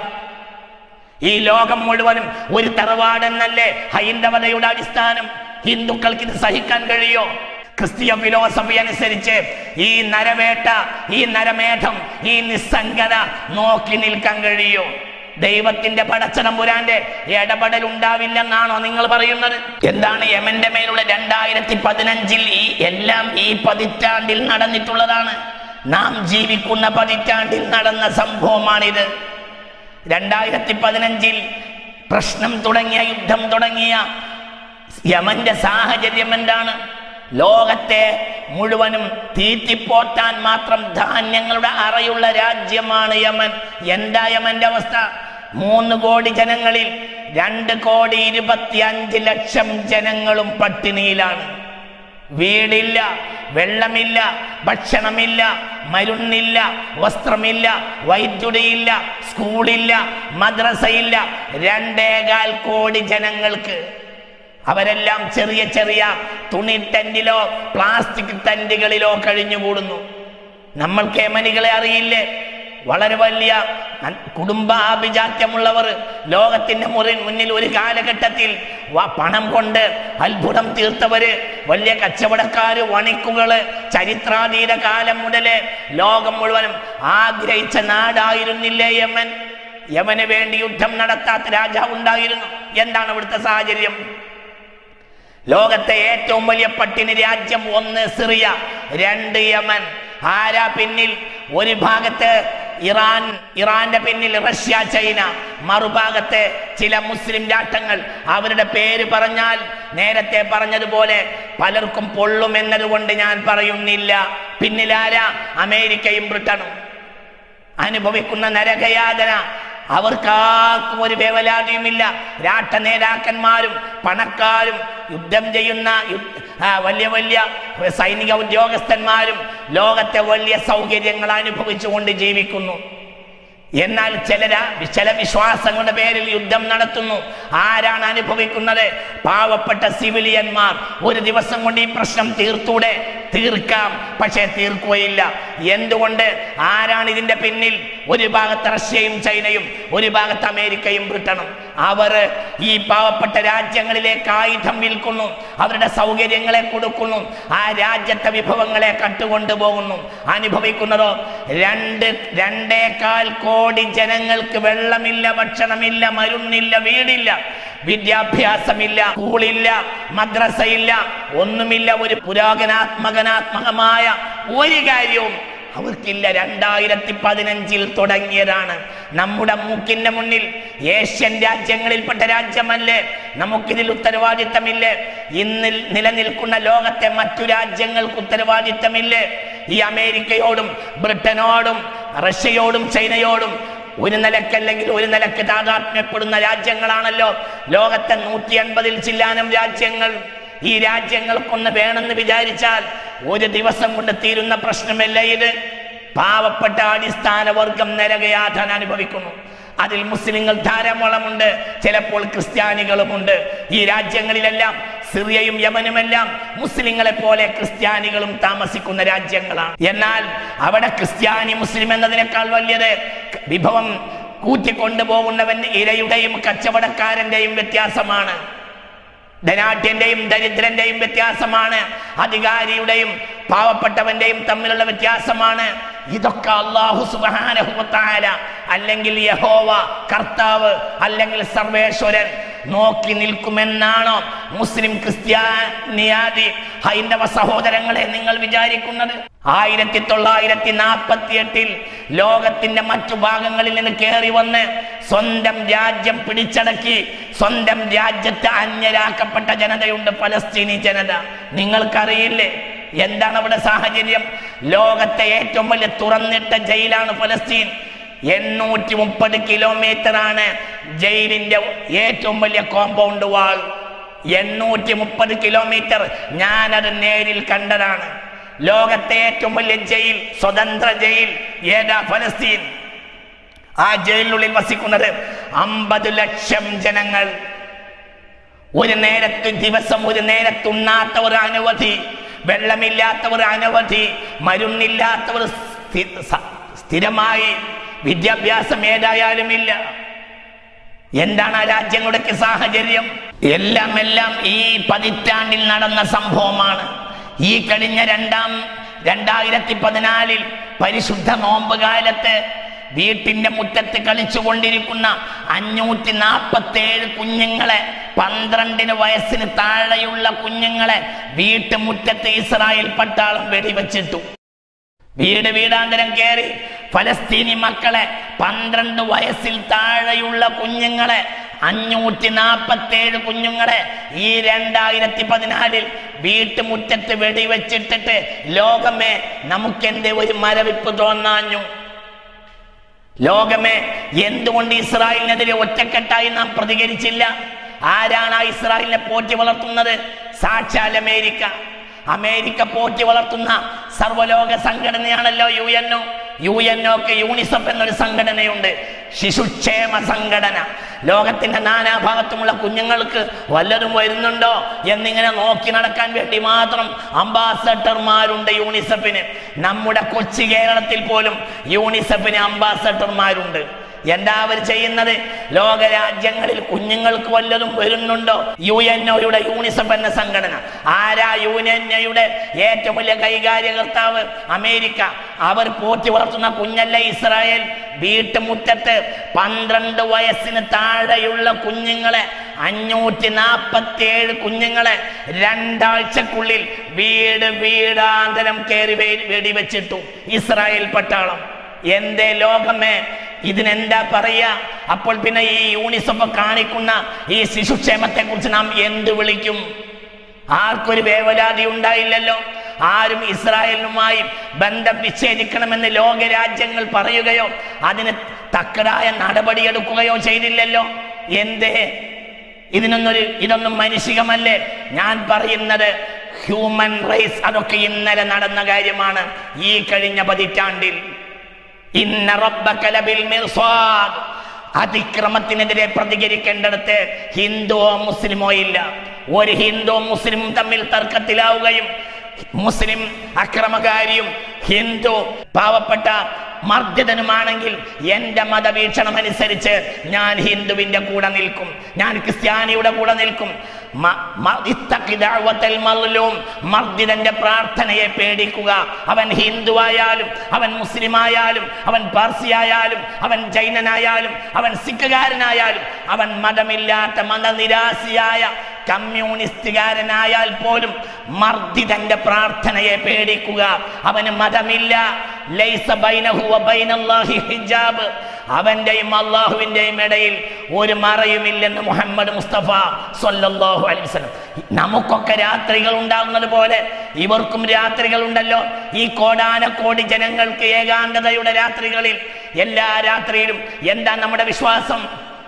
ഈ ലോകം മുഴുവനും ഒരു തറവാടെന്നല്ലേ ഹൈന്ദവതയുടെ അടിസ്ഥാനം ഹിന്ദുക്കൾക്ക് ഇത് സഹിക്കാൻ കഴിയോ ക്രിസ്തീയ ഫിലോസഫി അനുസരിച്ച് ഈ നരവേട്ട ഈ നരമേധം ഈ നിസ്സംഗത നോക്കി നിൽക്കാൻ കഴിയോ ദൈവത്തിന്റെ പടച്ചതമ്പുരാന്റെ ഇടപെടൽ ഉണ്ടാവില്ലെന്നാണോ നിങ്ങൾ പറയുന്നത് എന്താണ് യമന്റെ മേലുള്ള രണ്ടായിരത്തി പതിനഞ്ചിൽ ഈ എല്ലാം ഈ പതിറ്റാണ്ടിൽ നടന്നിട്ടുള്ളതാണ് നാം ജീവിക്കുന്ന പതിറ്റാണ്ടിൽ നടന്ന സംഭവമാണിത് രണ്ടായിരത്തി പതിനഞ്ചിൽ പ്രശ്നം തുടങ്ങിയ യുദ്ധം തുടങ്ങിയ യമന്റെ സാഹചര്യം എന്താണ് ലോകത്തെ മുഴുവനും തീറ്റിപ്പോറ്റാൻ മാത്രം ധാന്യങ്ങളുടെ അറയുള്ള രാജ്യമാണ് യമൻ എന്താ യമന്റെ അവസ്ഥ മൂന്ന് കോടി ജനങ്ങളിൽ രണ്ട് കോടി ഇരുപത്തി അഞ്ച് ലക്ഷം ജനങ്ങളും പട്ടിണിയിലാണ് വീടില്ല വെള്ളമില്ല ഭക്ഷണമില്ല മരുന്നില്ല വസ്ത്രമില്ല വൈദ്യുതിയില്ല സ്കൂളില്ല മദ്രസയില്ല രണ്ടേകാൽ കോടി ജനങ്ങൾക്ക് അവരെല്ലാം ചെറിയ ചെറിയ തുണി ടെന്റിലോ പ്ലാസ്റ്റിക് ടെന്റുകളിലോ കഴിഞ്ഞുകൂടുന്നു നമ്മൾ കേമനികളെ അറിയില്ലേ വളരെ വലിയ ന- കുടുംബാഭിജാത്യമുള്ളവർ ലോകത്തിന്റെ മുറി മുന്നിൽ ഒരു കാലഘട്ടത്തിൽ വ- പണം കൊണ്ട് അത്ഭുതം തീർത്തവര് വലിയ കച്ചവടക്കാര് വണിക്കുകള് ചരിത്രാതീത കാലം മുതല് ലോകം മുഴുവനും ആഗ്രഹിച്ച നാടായിരുന്നില്ലേ യമൻ യമന് വേണ്ടി യുദ്ധം നടത്താത്ത രാജാവ് ഉണ്ടായിരുന്നു എന്താണ് ഇവിടുത്തെ സാഹചര്യം ലോകത്തെ ഏറ്റവും വലിയ പട്ടിണി രാജ്യം ഒന്ന് സിറിയ രണ്ട് യമൻ ആരാ പിന്നിൽ ഒരു ഭാഗത്ത് ഇറാൻ ഇറാന്റെ പിന്നിൽ റഷ്യ ചൈന മറുഭാഗത്ത് ചില മുസ്ലിം രാഷ്ട്രങ്ങൾ അവരുടെ പേര് പറഞ്ഞാൽ നേരത്തെ പറഞ്ഞതുപോലെ പലർക്കും പൊള്ളുമെന്നതുകൊണ്ട് ഞാൻ പറയുന്നില്ല പിന്നിലാരാ അമേരിക്കയും ബ്രിട്ടനും അനുഭവിക്കുന്ന നരകയാതന അവർക്കാർക്കും ഒരു വേവലാതിയുമില്ല രാഷ്ട്ര നേതാക്കന്മാരും പണക്കാരും യുദ്ധം ചെയ്യുന്ന യു- ആ, വലിയ വലിയ സൈനിക ഉദ്യോഗസ്ഥന്മാരും ലോകത്തെ വലിയ സൗകര്യങ്ങൾ അനുഭവിച്ചുകൊണ്ട് ജീവിക്കുന്നു എന്നാൽ ചിലര ചില വിശ്വാസങ്ങളുടെ പേരിൽ യുദ്ധം നടത്തുന്നു ആരാണ് അനുഭവിക്കുന്നത് പാവപ്പെട്ട സിവിലിയന്മാർ ഒരു ദിവസം കൊണ്ട് ഈ പ്രശ്നം തീർത്തൂടെ തീർക്കാം പക്ഷേ തീർക്കുകയില്ല എന്തുകൊണ്ട് ആരാണ് ഇതിന്റെ പിന്നിൽ ഒരു ഭാഗത്ത് റഷ്യയും ചൈനയും ഒരു ഭാഗത്ത് അമേരിക്കയും ബ്രിട്ടനും അവർ ഈ പാവപ്പെട്ട രാജ്യങ്ങളിലേക്ക് ആയുധം വിൽക്കുന്നു അവരുടെ സൗകര്യങ്ങളെ കൊടുക്കുന്നു ആ രാജ്യത്തെ വിഭവങ്ങളെ കട്ടുകൊണ്ടു പോകുന്നു അനുഭവിക്കുന്നതോ രണ്ട് രണ്ടേകാൽ കോടി ജനങ്ങൾക്ക് വെള്ളമില്ല ഭക്ഷണമില്ല മരുന്നില്ല വീടില്ല വിദ്യാഭ്യാസമില്ല സ്കൂളില്ല മദ്രസയില്ല ഒന്നുമില്ല ഒരു പുരാതനാത്മകനാത്മകമായ ഒരു കാര്യവും അവർക്കില്ല രണ്ടായിരത്തി പതിനഞ്ചിൽ തുടങ്ങിയതാണ് നമ്മുടെ മൂക്കിന്റെ മുന്നിൽ ഏഷ്യൻ രാജ്യങ്ങളിൽപ്പെട്ട രാജ്യമല്ലേ നമുക്കിതിൽ ഉത്തരവാദിത്തമില്ലേ ഇന്ന് നിലനിൽക്കുന്ന ലോകത്തെ മറ്റു രാജ്യങ്ങൾക്ക് ഉത്തരവാദിത്തമില്ലേ ഈ അമേരിക്കയോടും ബ്രിട്ടനോടും റഷ്യയോടും ചൈനയോടും ഒരു നിലക്കല്ലെങ്കിൽ ഒരു നിലക്ക് താതാത്മ്യപ്പെടുന്ന രാജ്യങ്ങളാണല്ലോ ലോകത്തെ നൂറ്റി അൻപതിൽ ചില്ലാനം രാജ്യങ്ങൾ ഈ രാജ്യങ്ങൾക്കൊന്ന് വേണമെന്ന് വിചാരിച്ചാൽ ഒരു ദിവസം കൊണ്ട് തീരുന്ന പ്രശ്നമല്ല ഇത് പാവപ്പെട്ട അടിസ്ഥാന വർഗം നരകയാതന അനുഭവിക്കുന്നു അതിൽ മുസ്ലിങ്ങൾ ധാരാളമുണ്ട് ചിലപ്പോൾ ക്രിസ്ത്യാനികളുമുണ്ട് ഈ രാജ്യങ്ങളിലെല്ലാം സിറിയയും യമനുമെല്ലാം മുസ്ലിങ്ങളെ പോലെ ക്രിസ്ത്യാനികളും താമസിക്കുന്ന രാജ്യങ്ങളാണ് എന്നാൽ അവിടെ ക്രിസ്ത്യാനി മുസ്ലിം എന്നതിനേക്കാൾ വലിയത് വിഭവം കൂട്ടിക്കൊണ്ടുപോകുന്നവൻ ഇരയുടെയും കച്ചവടക്കാരന്റെയും വ്യത്യാസമാണ് ധനാഢ്യന്റെയും ദരിദ്രന്റെയും വ്യത്യാസമാണ് അധികാരിയുടെയും പാവപ്പെട്ടവന്റെയും തമ്മിലുള്ള വ്യത്യാസമാണ് ഇതൊക്കെ അള്ളാഹു സുബാനഹുത്താല അല്ലെങ്കിൽ യഹോവ കർത്താവ് അല്ലെങ്കിൽ സർവേശ്വരൻ നോക്കി നിൽക്കുമെന്നാണോ മുസ്ലിം ക്രിസ്ത്യാനിയാദി ഹൈന്ദവ സഹോദരങ്ങളെ നിങ്ങൾ വിചാരിക്കുന്നത് ആയിരത്തി തൊള്ളായിരത്തി നാൽപ്പത്തി എട്ടിൽ ലോകത്തിന്റെ മറ്റു ഭാഗങ്ങളിൽ നിന്ന് കയറി വന്ന് സ്വന്തം രാജ്യം പിടിച്ചടക്കി സ്വന്തം രാജ്യത്തെ അന്യരാക്കപ്പെട്ട ജനതയുണ്ട് പലസ്തീനി ജനത നിങ്ങൾക്കറിയില്ലേ എന്താണ് അവിടെ സാഹചര്യം ലോകത്തെ ഏറ്റവും വലിയ തുറന്നിട്ട ജയിലാണ് പലസ്തീൻ എണ്ണൂറ്റി മുപ്പത് കിലോമീറ്റർ ആണ് ജയിലിന്റെ ഏറ്റവും വലിയ കോമ്പൗണ്ട് വാൾ എണ്ണൂറ്റി മുപ്പത് കിലോമീറ്റർ ഞാനത് നേരിൽ കണ്ടതാണ് ലോകത്തെ ഏറ്റവും വലിയ ജയിൽ സ്വതന്ത്ര ജയിൽ ഏതാ ഫലസ്തീൻ ആ ജയിലിനുള്ളിൽ വസിക്കുന്നത് അമ്പത് ലക്ഷം ജനങ്ങൾ ഒരു നേരത്ത് ദിവസം ഒരു നേരത്തുണ്ണാത്തവർ അനവധി വെള്ളമില്ലാത്തവർ അനവധി മരുന്നില്ലാത്തവർ സ്ഥി- സ- സ്ഥിരമായി വിദ്യാഭ്യാസം ഏതായാലും ഇല്ല എന്താണ് ആ രാജ്യങ്ങളുടെയൊക്കെ സാഹചര്യം എല്ലാം എല്ലാം ഈ പതിറ്റാണ്ടിൽ നടന്ന സംഭവമാണ് ഈ കഴിഞ്ഞ രണ്ടാം രണ്ടായിരത്തി പതിനാലിൽ പരിശുദ്ധ നോമ്പ് കാലത്ത് വീട്ടിന്റെ മുറ്റത്ത് കളിച്ചുകൊണ്ടിരിക്കുന്ന അഞ്ഞൂറ്റി നാൽപ്പത്തേഴ് കുഞ്ഞുങ്ങളെ പന്ത്രണ്ടിന് വയസ്സിന് താഴെയുള്ള കുഞ്ഞുങ്ങളെ വീട്ടുമുറ്റത്ത് ഇസ്രായേൽ പട്ടാളം വെടിവെച്ചിട്ടു വീട് വീടാന്തരം കയറി ഫലസ്തീനി മക്കളെ പന്ത്രണ്ട് വയസ്സിൽ താഴെയുള്ള കുഞ്ഞുങ്ങളെ അഞ്ഞൂറ്റി നാൽപ്പത്തേഴ് കുഞ്ഞുങ്ങളെ ഈ രണ്ടായിരത്തി പതിനാലിൽ വീട്ടുമുറ്റത്ത് വെടിവെച്ചിട്ടിട്ട് ലോകമേ നമുക്കെന്തേ ഒരു മരവിപ്പ് തോന്നാഞ്ഞു ലോകമേ എന്തുകൊണ്ട് ഇസ്രായേലിനെതിരെ ഒറ്റക്കെട്ടായി നാം പ്രതികരിച്ചില്ല ആരാണ് ആ ഇസ്രായേലിനെ പോറ്റി വളർത്തുന്നത് സാക്ഷാൽ അമേരിക്ക അമേരിക്ക പോറ്റി വളർത്തുന്ന സർവ്വലോക സംഘടനയാണല്ലോ U N O U N ഒക്ക് യൂണിസെഫ് എന്നൊരു സംഘടനയുണ്ട് ശിശുക്ഷേമ സംഘടന ലോകത്തിന്റെ നാനാഭാഗത്തുമുള്ള കുഞ്ഞുങ്ങൾക്ക് വല്ലതും വരുന്നുണ്ടോ എന്നിങ്ങനെ നോക്കി നടക്കാൻ വേണ്ടി മാത്രം അംബാസഡർമാരുണ്ട് യൂണിസെഫിന് നമ്മുടെ കൊച്ചു കേരളത്തിൽ പോലും യൂണിസെഫിന് അംബാസഡർമാരുണ്ട് എന്താ അവർ ചെയ്യുന്നത് ലോകരാജ്യങ്ങളിൽ കുഞ്ഞുങ്ങൾക്ക് വല്ലതും വരുന്നുണ്ടോ യു എൻ ഒയുടെ യൂണിസെഫ് എന്ന സംഘടന ആരാ യു എൻ ഒയുടെ ഏറ്റവും വലിയ കൈകാര്യകർത്താവ് അമേരിക്ക അവർ പോറ്റി വളർത്തുന്ന കുഞ്ഞല്ല ഇസ്രായേൽ വീട്ടുമുറ്റത്ത് പന്ത്രണ്ട് വയസ്സിന് താഴെയുള്ള കുഞ്ഞുങ്ങളെ അഞ്ഞൂറ്റി നാപ്പത്തി ഏഴ് കുഞ്ഞുങ്ങളെ രണ്ടാഴ്ചക്കുള്ളിൽ വീട് വീടാന്തരം കയറി വേ- വെടിവെച്ചിട്ടു ഇസ്രായേൽ പട്ടാളം എന്തേ ലോകമേ ഇതിനെന്താ പറയാ അപ്പോൾ പിന്നെ ഈ യൂണിസെഫ് കാണിക്കുന്ന ഈ ശിശുക്ഷേമത്തെ കുറിച്ച് നാം എന്ത് വിളിക്കും ആർക്കൊരു വേവലാതി ഉണ്ടായില്ലല്ലോ ആരും ഇസ്രായേലിനുമായി ബന്ധം വിച്ഛേദിക്കണമെന്ന് ലോകരാജ്യങ്ങൾ പറയുകയോ അതിന് തക്കതായ നടപടിയെടുക്കുകയോ ചെയ്തില്ലല്ലോ എന്തേ ഇതിനൊന്നൊരു ഇതൊന്നും മനുഷികമല്ലേ ഞാൻ പറയുന്നത് ഹ്യൂമൻ റൈസ് അതൊക്കെ ഇന്നലെ നടന്ന കാര്യമാണ് ഈ കഴിഞ്ഞ പതിറ്റാണ്ടിൽ ഇന്ന റബ്ബക ലബിൽ മിർസാദ് അതിക്രമത്തിനെതിരെ പ്രതികരിക്കേണ്ടടുത്ത് ഹിന്ദുവോ മുസ്ലിമോ ഇല്ല ഒരു ഹിന്ദുവും മുസ്ലിമും തമ്മിൽ തർക്കത്തിലാവുകയും മുസ്ലിം അക്രമകാരിയും ഹിന്ദു പാവപ്പെട്ട മർദ്ദിതനുമാണെങ്കിൽ എൻ്റെ മതവീക്ഷണം അനുസരിച്ച് ഞാൻ ഹിന്ദുവിൻ്റെ കൂടെ നിൽക്കും ഞാൻ ക്രിസ്ത്യാനിയുടെ കൂടെ നിൽക്കും മ- മ- ഇത്തഖി ദഅവത്തൽ മദ്ലൂം. മർദ്ദിതന്റെ പ്രാർത്ഥനയെ പേടിക്കുക അവൻ ഹിന്ദുവായാലും അവൻ മുസ്ലിമായാലും അവൻ പാർസിയായാലും അവൻ ജൈനനായാലും അവൻ സിഖുകാരനായാലും അവൻ മതമില്ലാത്ത മതനിരാശിയായ കമ്മ്യൂണിസ്റ്റുകാരനായാൽ പോലും മർദ്ദിതന്റെ പ്രാർത്ഥനയെ പേടിക്കുക അവന് മതമില്ല ലൈസ ബൈനഹു വ ബൈനല്ലാഹി ഹിജാബ് അവന്റെയും അള്ളാഹുവിന്റെയും ഇടയിൽ ഒരു മറയുമില്ലെന്ന് മുഹമ്മദ് മുസ്തഫ സല്ലല്ലാഹു അലൈഹി വസല്ലം നമുക്കൊക്കെ രാത്രികൾ ഉണ്ടാകുന്നത് പോലെ ഇവർക്കും രാത്രികൾ ഉണ്ടല്ലോ ഈ കോടാനക്കോടി ജനങ്ങൾക്ക് ഏകാന്തതയുടെ രാത്രികളിൽ എല്ലാ രാത്രിയിലും എന്താ നമ്മുടെ വിശ്വാസം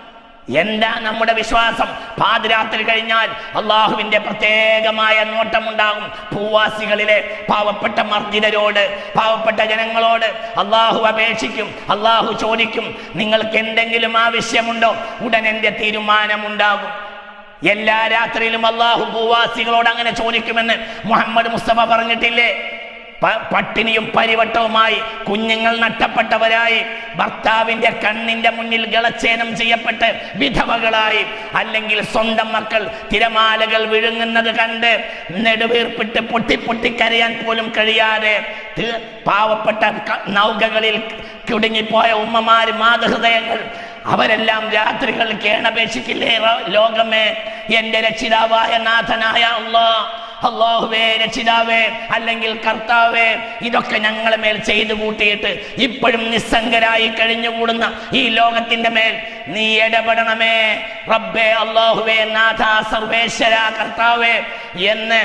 എന്താ നമ്മുടെ വിശ്വാസം പാതിരാത്രി കഴിഞ്ഞാൽ അള്ളാഹുവിന്റെ പ്രത്യേകമായ നോട്ടമുണ്ടാകും ഭൂവാസികളിലെ പാവപ്പെട്ട മർദ്ദിതരോട് പാവപ്പെട്ട ജനങ്ങളോട് അള്ളാഹു അപേക്ഷിക്കും അള്ളാഹു ചോദിക്കും നിങ്ങൾക്ക് എന്തെങ്കിലും ആവശ്യമുണ്ടോ ഉടൻ എന്റെ തീരുമാനമുണ്ടാകും എല്ലാ രാത്രിയിലും അള്ളാഹു ഭൂവാസികളോട് അങ്ങനെ ചോദിക്കുമെന്ന് മുഹമ്മദ് മുസ്തഫ പറഞ്ഞിട്ടില്ലേ പ- പട്ടിണിയും പരിവട്ടവുമായി കുഞ്ഞുങ്ങൾ നഷ്ടപ്പെട്ടവരായി ഭർത്താവിന്റെ കണ്ണിന്റെ മുന്നിൽ ഗളച്ഛേദം ചെയ്യപ്പെട്ട് വിധവകളായി അല്ലെങ്കിൽ സ്വന്തം മക്കൾ തിരമാലകൾ വിഴുങ്ങുന്നത് കണ്ട് നെടുവീർപ്പിട്ട് പൊട്ടി പൊട്ടി കരയാൻ പോലും കഴിയാതെ തി- പാവപ്പെട്ട ക- നൗകകളിൽ കുടുങ്ങിപ്പോയ ഉമ്മമാര് മാതൃഹൃദയങ്ങൾ അവരെല്ലാം രാത്രികൾ കേണപേക്ഷിക്കില്ലേ റ- ലോകമേ എന്റെ രക്ഷിതാവായ നാഥനായ അള്ളാ അള്ളാഹുവേ രക്ഷിതാവേ അല്ലെങ്കിൽ കർത്താവേ ഇതൊക്കെ ഞങ്ങളെ മേൽ ചെയ്തു കൂട്ടിയിട്ട് ഇപ്പോഴും നിസ്സംഗരായി കഴിഞ്ഞുകൂടുന്ന ഈ ലോകത്തിന്റെ മേൽ നീ ഇടപെടണമേ റബ്ബേ അള്ളാഹുവേ നാഥ സർവേശ്വര കർത്താവേ എന്ന്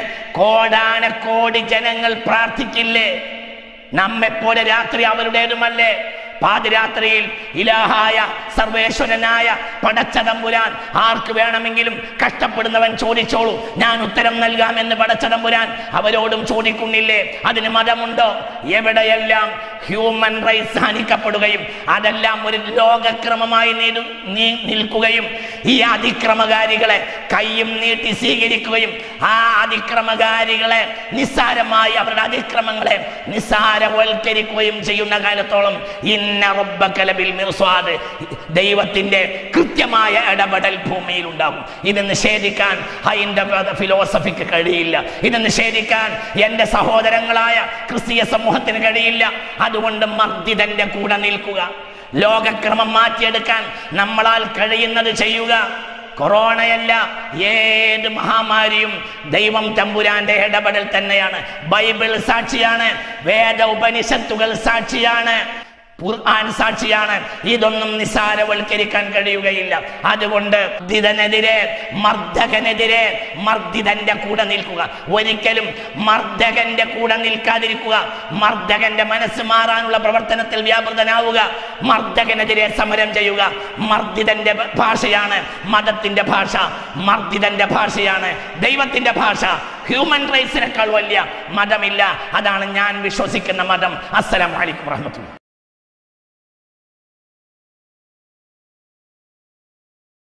കോടാനക്കോടി ജനങ്ങൾ പ്രാർത്ഥിക്കില്ലേ നമ്മെപ്പോലെ രാത്രി അവരുടേതുമല്ലേ പാതിരാത്രിയിൽ ഇലാഹായ സർവേശ്വരനായ പടച്ചതമ്പുരാൻ ആർക്ക് വേണമെങ്കിലും കഷ്ടപ്പെടുന്നവൻ ചോദിച്ചോളൂ ഞാൻ ഉത്തരം നൽകാമെന്ന് പടച്ചതമ്പുരാൻ അവരോടും ചോദിക്കുന്നില്ലേ അതിന് മതമുണ്ടോ എവിടെയെല്ലാം ഹ്യൂമൻ റൈറ്റ്സ് ഹനിക്കപ്പെടുകയും അതെല്ലാം ഒരു ലോകക്രമമായി നീ- നീ നിൽക്കുകയും ഈ അതിക്രമകാരികളെ കൈയും നീട്ടി സ്വീകരിക്കുകയും ആ അതിക്രമകാരികളെ നിസ്സാരമായി അവരുടെ അതിക്രമങ്ങളെ നിസ്സാരവൽക്കരിക്കുകയും ചെയ്യുന്ന കാലത്തോളം ഇന്ന റബ്ബക്കലബിൽ മിർസ്വാദ് ദൈവത്തിന്റെ കൃത്യമായ ഇടപെടൽ ഭൂമിയിൽ ഉണ്ടാകും ഇത് നിഷേധിക്കാൻ ഹൈന്ദവ ഫിലോസഫിക്ക് കഴിയില്ല ഇത് നിഷേധിക്കാൻ എൻ്റെ സഹോദരങ്ങളായ ക്രിസ്തീയ സമൂഹത്തിന് കഴിയില്ല അതുകൊണ്ട് മർദ്ദിതന്റെ കൂടെ നിൽക്കുക ലോകക്രമം മാറ്റിയെടുക്കാൻ നമ്മളാൽ കഴിയുന്നത് ചെയ്യുക കൊറോണയല്ല ഏത് മഹാമാരിയും ദൈവം തമ്പുരാന്റെ ഇടപെടൽ തന്നെയാണ് ബൈബിൾ സാക്ഷിയാണ് വേദ ഉപനിഷത്തുകൾ സാക്ഷിയാണ് ഖുർആൻ സാക്ഷിയാണ് ഇതൊന്നും നിസാരവൽക്കരിക്കാൻ കഴിയുകയില്ല അതുകൊണ്ട് മർദ്ദിതനെതിരെ മർദ്ദകനെതിരെ മർദ്ദിതന്റെ കൂടെ നിൽക്കുക ഒരിക്കലും മർദ്ദകന്റെ കൂടെ നിൽക്കാതിരിക്കുക മർദ്ദകന്റെ മനസ്സ് മാറാനുള്ള പ്രവർത്തനത്തിൽ വ്യാപൃതനാവുക മർദ്ദകനെതിരെ സമരം ചെയ്യുക മർദ്ദിതന്റെ ഭാഷയാണ് മതത്തിന്റെ ഭാഷ മർദ്ദിതന്റെ ഭാഷയാണ് ദൈവത്തിന്റെ ഭാഷ ഹ്യൂമൻ റൈറ്റ്സിനേക്കാൾ വലിയ മതമില്ല അതാണ് ഞാൻ വിശ്വസിക്കുന്ന മതം അസ്സലാം വലൈക്കും വറഹ്മത്തുള്ളാഹി